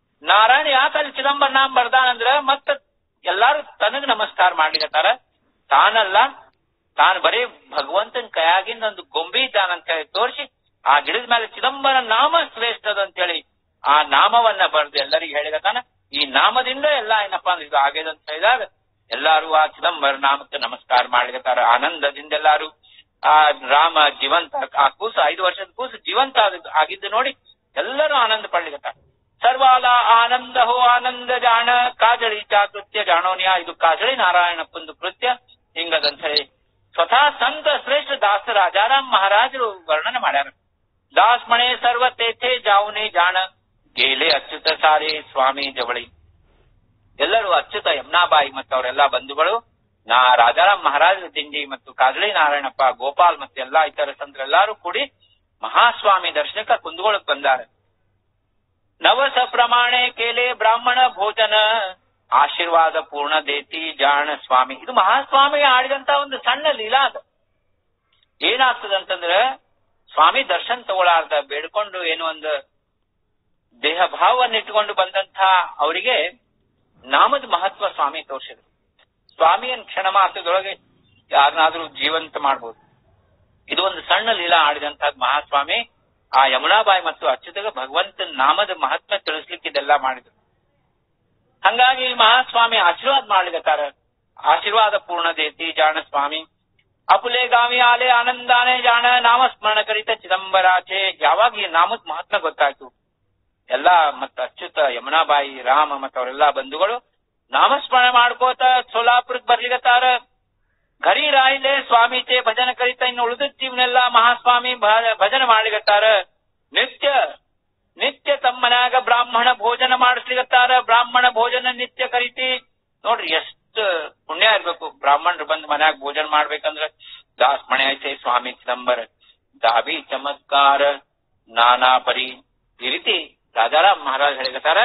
ನಾರಾಯಣ ಯಾಕೆ ಅಲ್ಲಿ ಚಿದಂಬರ ನಾಮ ಬರ್ದಾನಂದ್ರ ಮತ್ತ ಎಲ್ಲಾರು ತನಗ್ ನಮಸ್ಕಾರ ಮಾಡ್ಲಿಕತ್ತಾರ ತಾನಲ್ಲ ತಾನು ಬರೀ ಭಗವಂತನ ಕೈಯಾಗಿಂದ ಒಂದು ಗೊಂಬೆ ಇದ್ದಾನಂತ ಹೇಳಿ ತೋರಿಸಿ ಆ ಗಿಡದ ಮೇಲೆ ಚಿದಂಬರ ನಾಮ ಶ್ರೇಷ್ಠದ ಅಂತೇಳಿ ಆ ನಾಮವನ್ನ ಬರೆದು ಎಲ್ಲರಿಗೂ ಹೇಳಿದತಾನ ಈ ನಾಮದಿಂದ ಎಲ್ಲ ಏನಪ್ಪಾ ಅಂದ್ರೆ ಇದು ಆಗ್ಯದ ಅಂತ ಹೇಳಿದಾಗ ಎಲ್ಲಾರು ಆ ಚಿದಂಬರ ನಾಮಕ್ಕೆ ನಮಸ್ಕಾರ ಮಾಡ್ಲಿಕತ್ತಾರ ಆನಂದದಿಂದ ಎಲ್ಲಾರು ಆ ರಾಮ ಜೀವಂತ ಆ ಕೂಸು ಐದು ವರ್ಷದ ಕೂಸು ಜೀವಂತ ಆದ- ಆಗಿದ್ದು ನೋಡಿ ಎಲ್ಲರೂ ಆನಂದ ಪಡ್ಲಿಕತ್ತಾರ ಸರ್ವಾಲ ಆನಂದ ಹೋ ಆನಂದ ಜಾಣ ಕಾಜಳಿ ಚಾಕೃತ್ಯ ಜಾಣೋನ್ಯ ಇದು ಕಾಜಳಿ ನಾರಾಯಣಪ್ಪಂದು ಕೃತ್ಯ ಹಿಂಗದಂತ ಹೇಳಿ ಸ್ವತಃ ಸಂತ ಶ್ರೇಷ್ಠ ದಾಸ ರಾಜಾರಾಮ್ ಮಹಾರಾಜರು ವರ್ಣನೆ ಮಾಡ್ಯಾರ ದಾಸ್ ಮಣೆ ಸರ್ವ ತೇಥೆ ಜಾವುನೆ ಜಾಣ ಗೇಲೆ ಅಚ್ಯುತ ಸಾರೆ ಸ್ವಾಮಿ ಜವಳಿ ಎಲ್ಲರೂ ಅಚ್ಯುತ ಯಮ್ನಾಬಾಯಿ ಮತ್ತು ಅವರೆಲ್ಲ ಬಂಧುಗಳು ನಾ ರಾಜಾರಾಮ್ ಮಹಾರಾಜರ ದಿಂಡಿ ಮತ್ತು ಕಾಜಳಿ ನಾರಾಯಣಪ್ಪ ಗೋಪಾಲ್ ಮತ್ತು ಎಲ್ಲಾ ಇತರ ಸಂತರೆಲ್ಲರೂ ಕೂಡಿ ಮಹಾಸ್ವಾಮಿ ದರ್ಶನಕ್ಕೆ ಕುಂದಗೋಳಕ್ ಬಂದಾರೆ ನವಸ ಪ್ರಮಾಣೆ ಕೇಲೆ ಬ್ರಾಹ್ಮಣ ಭೋಜನ ಆಶೀರ್ವಾದ ಪೂರ್ಣ ದೇತಿ ಜಾಣ ಸ್ವಾಮಿ ಇದು ಮಹಾಸ್ವಾಮಿಗೆ ಆಡಿದಂತ ಒಂದು ಸಣ್ಣ ಲೀಲಾ ಅದು ಏನಾಗ್ತದಂತಂದ್ರೆ ಸ್ವಾಮಿ ದರ್ಶನ್ ತಗೊಳ್ಳಾರ್ದ ಬೇಡ್ಕೊಂಡು ಏನೋ ಒಂದು ದೇಹ ಭಾವವನ್ನು ಇಟ್ಕೊಂಡು ಬಂದಂತ ಅವರಿಗೆ ನಾಮದ ಮಹತ್ವ ಸ್ವಾಮಿ ತೋರಿಸಿದ್ರು ಸ್ವಾಮಿಯನ್ ಕ್ಷಣ ಮಾತ್ರದೊಳಗೆ ಯಾರನ್ನಾದ್ರೂ ಜೀವಂತ ಮಾಡ್ಬೋದು ಇದು ಒಂದು ಸಣ್ಣ ಲೀಲಾ ಆಡಿದಂತ ಮಹಾಸ್ವಾಮಿ ಆ ಯಮುನಾಬಾಯಿ ಮತ್ತು ಅಚ್ಯುತಗ ಭಗವಂತನ ನಾಮದ ಮಹತ್ವ ತಿಳಿಸ್ಲಿಕ್ಕೆ ಇದೆಲ್ಲ ಮಾಡಿದ್ರು ಹಂಗಾಗಿ ಈ ಮಹಾಸ್ವಾಮಿ ಆಶೀರ್ವಾದ ಮಾಡ್ಲಿಕತ್ತಾರ ಆಶೀರ್ವಾದ ಪೂರ್ಣ ದೇತಿ ಜಾಣ ಸ್ವಾಮಿ ಅಪುಲೆ ಗಾವಿ ಆಲೆ ಆನಂದಾನೆ ಜಾಣ ನಾಮಸ್ಮರಣ ಕರಿತ ಚಿದಂಬರಾಚೆ ಯಾವಾಗ ಈ ನಾಮದ ಮಹತ್ವ ಗೊತ್ತಾಯ್ತು ಎಲ್ಲ ಮತ್ತ ಅಚ್ಯುತ ಯಮುನಾಬಾಯಿ ರಾಮ ಮತ್ತ ಅವರೆಲ್ಲಾ ಬಂಧುಗಳು ನಾಮಸ್ಮರಣೆ ಮಾಡ್ಕೋತ ಸೋಲಾಪುರಕ್ಕೆ ಬರ್ಲಿಕತ್ತಾರ ಘರಿ ರಾಯಿಲೆ ಸ್ವಾಮೀಚೆ ಭಜನೆ ಕರಿತ ಇನ್ನು ಉಳಿದ ಜೀವನೆಲ್ಲ ಮಹಾಸ್ವಾಮಿ ಭ- ಭಜನೆ ಮಾಡ್ಲಿಕತ್ತಾರ ನಿತ್ಯ ನಿತ್ಯ ತಮ್ಮ ಮನ್ಯಾಗ ಬ್ರಾಹ್ಮಣ ಭೋಜನ ಮಾಡಿಸ್ಲಿಕತ್ತಾರ ಬ್ರಾಹ್ಮಣ ಭೋಜನ ನಿತ್ಯ ಕರಿತಿ ನೋಡ್ರಿ ಎಷ್ಟು ಪುಣ್ಯ ಇರ್ಬೇಕು ಬ್ರಾಹ್ಮಣರು ಬಂದ್ ಮನ್ಯಾಗ ಭೋಜನ ಮಾಡ್ಬೇಕಂದ್ರ ದಾಸ್ ಮಣೆ ಐತೆ ಸ್ವಾಮಿ ಚಿದಂಬರ ದಾಬಿ ಚಮತ್ಕಾರ ನಾನಾ ಪರಿ ಈ ರೀತಿ ರಾಜಾರಾಮ್ ಮಹಾರಾಜ್ ಹೇಳಿಕತ್ತಾರ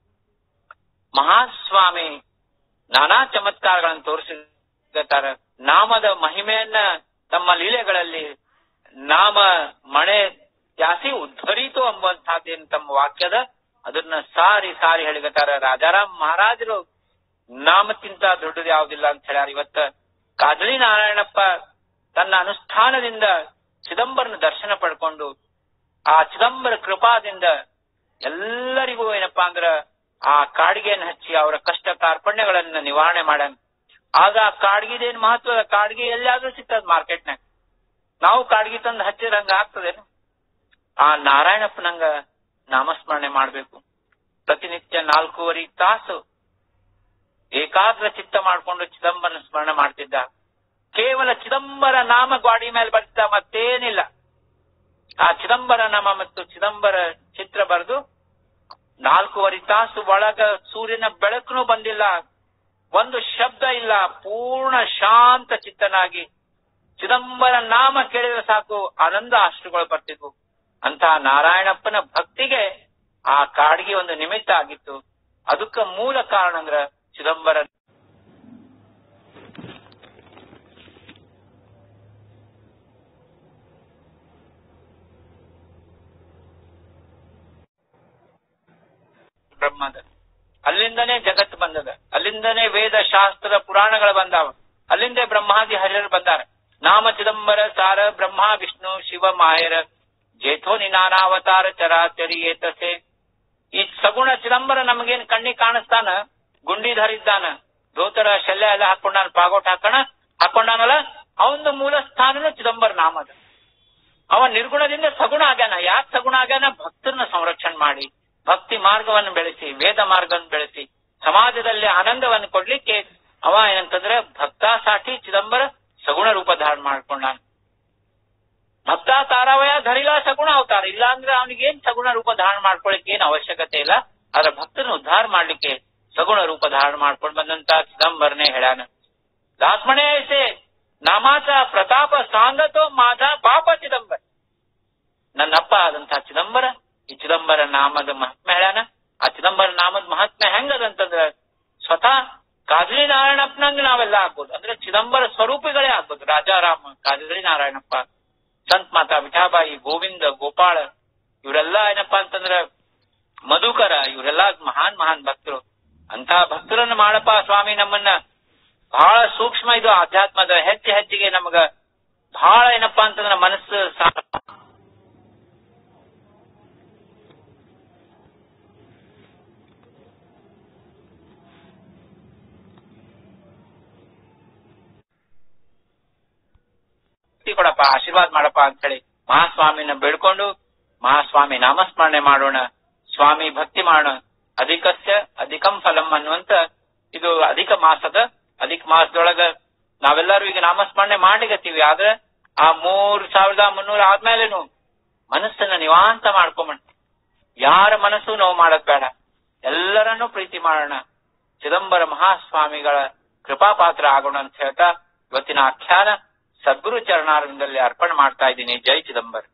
ಮಹಾಸ್ವಾಮಿ ನಾನಾ ಚಮತ್ಕಾರಗಳನ್ನು ತೋರಿಸಿರ್ತಾರೆ ನಾಮದ ಮಹಿಮೆಯನ್ನ ತಮ್ಮ ಲೀಲೆಗಳಲ್ಲಿ ನಾಮ ಮಣೆ ಜಾಸ್ತಿ ಉದ್ಧರಿತು ಎಂಬುವಂತಹದ್ದೇನು ತಮ್ಮ ವಾಕ್ಯದ ಅದನ್ನ ಸಾರಿ ಸಾರಿ ಹೇಳಿಗತ್ತಾರ ರಾಜಾರಾಮ್ ಮಹಾರಾಜರು ನಾಮಕ್ಕಿಂತ ದೊಡ್ಡದು ಯಾವುದಿಲ್ಲ ಅಂತ ಹೇಳ್ಯಾರ ಇವತ್ತ ಕಾಜಳಿ ನಾರಾಯಣಪ್ಪ ತನ್ನ ಅನುಷ್ಠಾನದಿಂದ ಚಿದಂಬರನ ದರ್ಶನ ಪಡ್ಕೊಂಡು ಆ ಚಿದಂಬರ ಕೃಪಾದಿಂದ ಎಲ್ಲರಿಗೂ ಏನಪ್ಪಾ ಅಂದ್ರ ಆ ಕಾಡಿಗೆಯನ್ನು ಹಚ್ಚಿ ಅವರ ಕಷ್ಟ ಕಾರ್ಪಣ್ಯಗಳನ್ನ ನಿವಾರಣೆ ಮಾಡ್ಯಾನ ಆಗ ಆ ಕಾಡ್ಗಿದೇನ್ ಮಹತ್ವ ಕಾಡ್ಗಿ ಎಲ್ಲಾದ್ರೂ ಸಿಗ್ತದ ಮಾರ್ಕೆಟ್ನಾಗ ನಾವು ಕಾಡ್ಗಿ ತಂದು ಹಚ್ಚಿದ್ರ ಹಂಗ ಆಗ್ತದೇನು ಆ ನಾರಾಯಣಪ್ಪನಂಗ ನಾಮಸ್ಮರಣೆ ಮಾಡ್ಬೇಕು ಪ್ರತಿನಿತ್ಯ ನಾಲ್ಕೂವರೆ ತಾಸು ಏಕಾಗ್ರ ಚಿತ್ತ ಮಾಡ್ಕೊಂಡು ಚಿದಂಬರನ ಸ್ಮರಣೆ ಮಾಡ್ತಿದ್ದ ಕೇವಲ ಚಿದಂಬರ ನಾಮ ಗ್ವಾಡಿ ಮೇಲೆ ಬರ್ತಿದ್ದ ಮತ್ತೇನಿಲ್ಲ ಆ ಚಿದಂಬರ ನಾಮ ಮತ್ತು ಚಿದಂಬರ ಚಿತ್ರ ಬರೆದು ನಾಲ್ಕೂವರೆ ತಾಸು ಒಳಗ ಸೂರ್ಯನ ಬೆಳಕನು ಬಂದಿಲ್ಲ ಒಂದು ಶಬ್ದ ಇಲ್ಲ ಪೂರ್ಣ ಶಾಂತ ಚಿತ್ತನಾಗಿ ಚಿದಂಬರ ನಾಮ ಕೇಳಿದ್ರೆ ಸಾಕು ಆನಂದ ಅಷ್ಟುಗಳು ಬರ್ತಿದ್ವು ಅಂತಹ ನಾರಾಯಣಪ್ಪನ ಭಕ್ತಿಗೆ ಆ ಕಾಡಿಗೆ ಒಂದು ನಿಮಿತ್ತ ಆಗಿತ್ತು ಅದಕ್ಕ ಮೂಲ ಕಾರಣ ಅಂದ್ರ ಚಿದಂಬರ ಬ್ರಹ್ಮದ ಅಲ್ಲಿಂದನೇ ಜಗತ್ ಬಂದದ ಅಲ್ಲಿಂದನೇ ವೇದ ಶಾಸ್ತ್ರ ಪುರಾಣಗಳು ಬಂದಾವ ಅಲ್ಲಿಂದ ಬ್ರಹ್ಮಾದಿ ಹರಿಯರು ಬಂದಾರ ನಾಮ ಚಿದಂಬರ ಸಾರ ಬ್ರಹ್ಮ ವಿಷ್ಣು ಶಿವ ಮಾಯರ ಜೇಥೋ ನಿನಾನಾವತಾರ ಚರಾಚರಿ ಏತಸೆ ಈ ಸಗುಣ ಚಿದಂಬರ ನಮಗೇನ್ ಕಣ್ಣಿಗೆ ಕಾಣಿಸ್ತಾನ ಗುಂಡಿ ಧರಿದ್ದಾನ ಧೋತರ ಶಲ್ಯ ಎಲ್ಲ ಹಾಕೊಂಡಾನ ಪಾಗೋಟ್ ಹಾಕೋಣ ಹಾಕೊಂಡಾನಲ್ಲ ಅವಂದು ಮೂಲ ಸ್ಥಾನನ ಚಿದಂಬರ ನಾಮದ ಅವ ನಿರ್ಗುಣದಿಂದ ಸಗುಣ ಆಗ್ಯಾನ ಯಾಕೆ ಸಗುಣ ಆಗ್ಯಾನ ಭಕ್ತರನ್ನ ಸಂರಕ್ಷಣೆ ಮಾಡಿ ಭಕ್ತಿ ಮಾರ್ಗವನ್ನು ಬೆಳೆಸಿ ವೇದ ಮಾರ್ಗವನ್ನು ಬೆಳೆಸಿ ಸಮಾಜದಲ್ಲಿ ಆನಂದವನ್ನು ಕೊಡ್ಲಿಕ್ಕೆ ಅವ ಏನಂತಂದ್ರೆ ಭಕ್ತ ಸಾಠಿ ಚಿದಂಬರ ಸಗುಣ ರೂಪ ಧಾರಣ ಮಾಡ್ಕೊಂಡಾನ ಭಕ್ತ ತಾರಾವಯ ಧರಿಲ ಸಗುಣ ಅವತಾರ ಇಲ್ಲ ಅಂದ್ರೆ ಅವನಿಗೆ ಏನ್ ಸಗುಣ ರೂಪ ಧಾರಣ ಮಾಡ್ಕೊಳಕ್ಕೆ ಏನ್ ಅವಶ್ಯಕತೆ ಇಲ್ಲ ಆದ್ರೆ ಭಕ್ತನ ಉದ್ಧಾರ ಮಾಡ್ಲಿಕ್ಕೆ ಸಗುಣ ರೂಪ ಧಾರಣ ಮಾಡ್ಕೊಂಡು ಬಂದಂತ ಚಿದಂಬರನೇ ಹೇಳ್ಯಾನ ದಾಸ್ಮಣೆ ಐಸೆ ನಾಮಾಚ ಪ್ರತಾಪ ಸಾಂಗತೋ ಮಾಧ ಪಾಪ ಚಿದಂಬರ ನನ್ನಪ್ಪ ಆದಂತಹ ಚಿದಂಬರ ಈ ಚಿದಂಬರ ನಾಮದ ಮಹಾತ್ಮೆ ಹೇಳ್ಯಾನ ಆ ಚಿದಂಬರ ನಾಮದ ಮಹಾತ್ಮೆ ಹೆಂಗದಂತಂದ್ರ ಸ್ವತಃ ಕಾಜಲಿ ನಾರಾಯಣಪ್ಪನಂಗ ನಾವೆಲ್ಲ ಆಗ್ಬೋದು ಅಂದ್ರೆ ಚಿದಂಬರ ಸ್ವರೂಪಿಗಳೇ ಆಗ್ಬೋದು ರಾಜಾರಾಮ ಕಾಜಲಿ ನಾರಾಯಣಪ್ಪ ಸಂತ್ ಮಾತಾ ವಿಠಾಬಾಯಿ ಗೋವಿಂದ ಗೋಪಾಳ ಇವರೆಲ್ಲ ಏನಪ್ಪಾ ಅಂತಂದ್ರ ಮಧುಕರ ಇವರೆಲ್ಲ ಮಹಾನ್ ಮಹಾನ್ ಭಕ್ತರು ಅಂತಹ ಭಕ್ತರನ್ನ ಮಾಡಪ್ಪ ಸ್ವಾಮಿ ನಮ್ಮನ್ನ ಬಹಳ ಸೂಕ್ಷ್ಮ ಇದು ಆಧ್ಯಾತ್ಮದ ಹೆಚ್ಚು ಹೆಚ್ಚಿಗೆ ನಮಗ ಬಹಳ ಏನಪ್ಪಾ ಅಂತಂದ್ರೆ ಮನಸ್ಸು ಸಾ- ಶಕ್ತಿ ಕೊಡಪ್ಪ ಆಶೀರ್ವಾದ ಮಾಡಪ್ಪ ಅಂತ ಹೇಳಿ ಮಹಾಸ್ವಾಮಿನ ಬೇಡ್ಕೊಂಡು ಮಹಾಸ್ವಾಮಿ ನಾಮಸ್ಮರಣೆ ಮಾಡೋಣ ಸ್ವಾಮಿ ಭಕ್ತಿ ಮಾಡೋಣ ಅಧಿಕಸ್ಯ ಅಧಿಕಂ ಫಲಂ ಅನ್ನುವಂತ ಇದು ಅಧಿಕ ಮಾಸದ ಅಧಿಕ ಮಾಸದೊಳಗ ನಾವೆಲ್ಲರೂ ಈಗ ನಾಮಸ್ಮರಣೆ ಮಾಡ್ಲಿಕತ್ತೀವಿ ಆದ್ರೆ ಆ ಮೂರ್ ಸಾವಿರದ ಮುನ್ನೂರ ಆದ್ಮೇಲೆನು ಮನಸ್ಸನ್ನ ನಿವಾಂತ ಮಾಡ್ಕೊಂಬ ಯಾರ ಮನಸ್ಸು ನೋವು ಮಾಡದ್ ಬೇಡ ಎಲ್ಲರನ್ನೂ ಪ್ರೀತಿ ಮಾಡೋಣ ಚಿದಂಬರ ಮಹಾಸ್ವಾಮಿಗಳ ಕೃಪಾಪಾತ್ರ ಆಗೋಣ ಅಂತ ಹೇಳ್ತಾ ಇವತ್ತಿನ ಆಖ್ಯಾನ ಸದ್ಗುರು ಚರಣಾರವಿಂದಲ್ಲಿ ಅರ್ಪಣೆ ಮಾಡ್ತಾ ಇದ್ದೀನಿ ಜೈ ಚಿದಂಬರ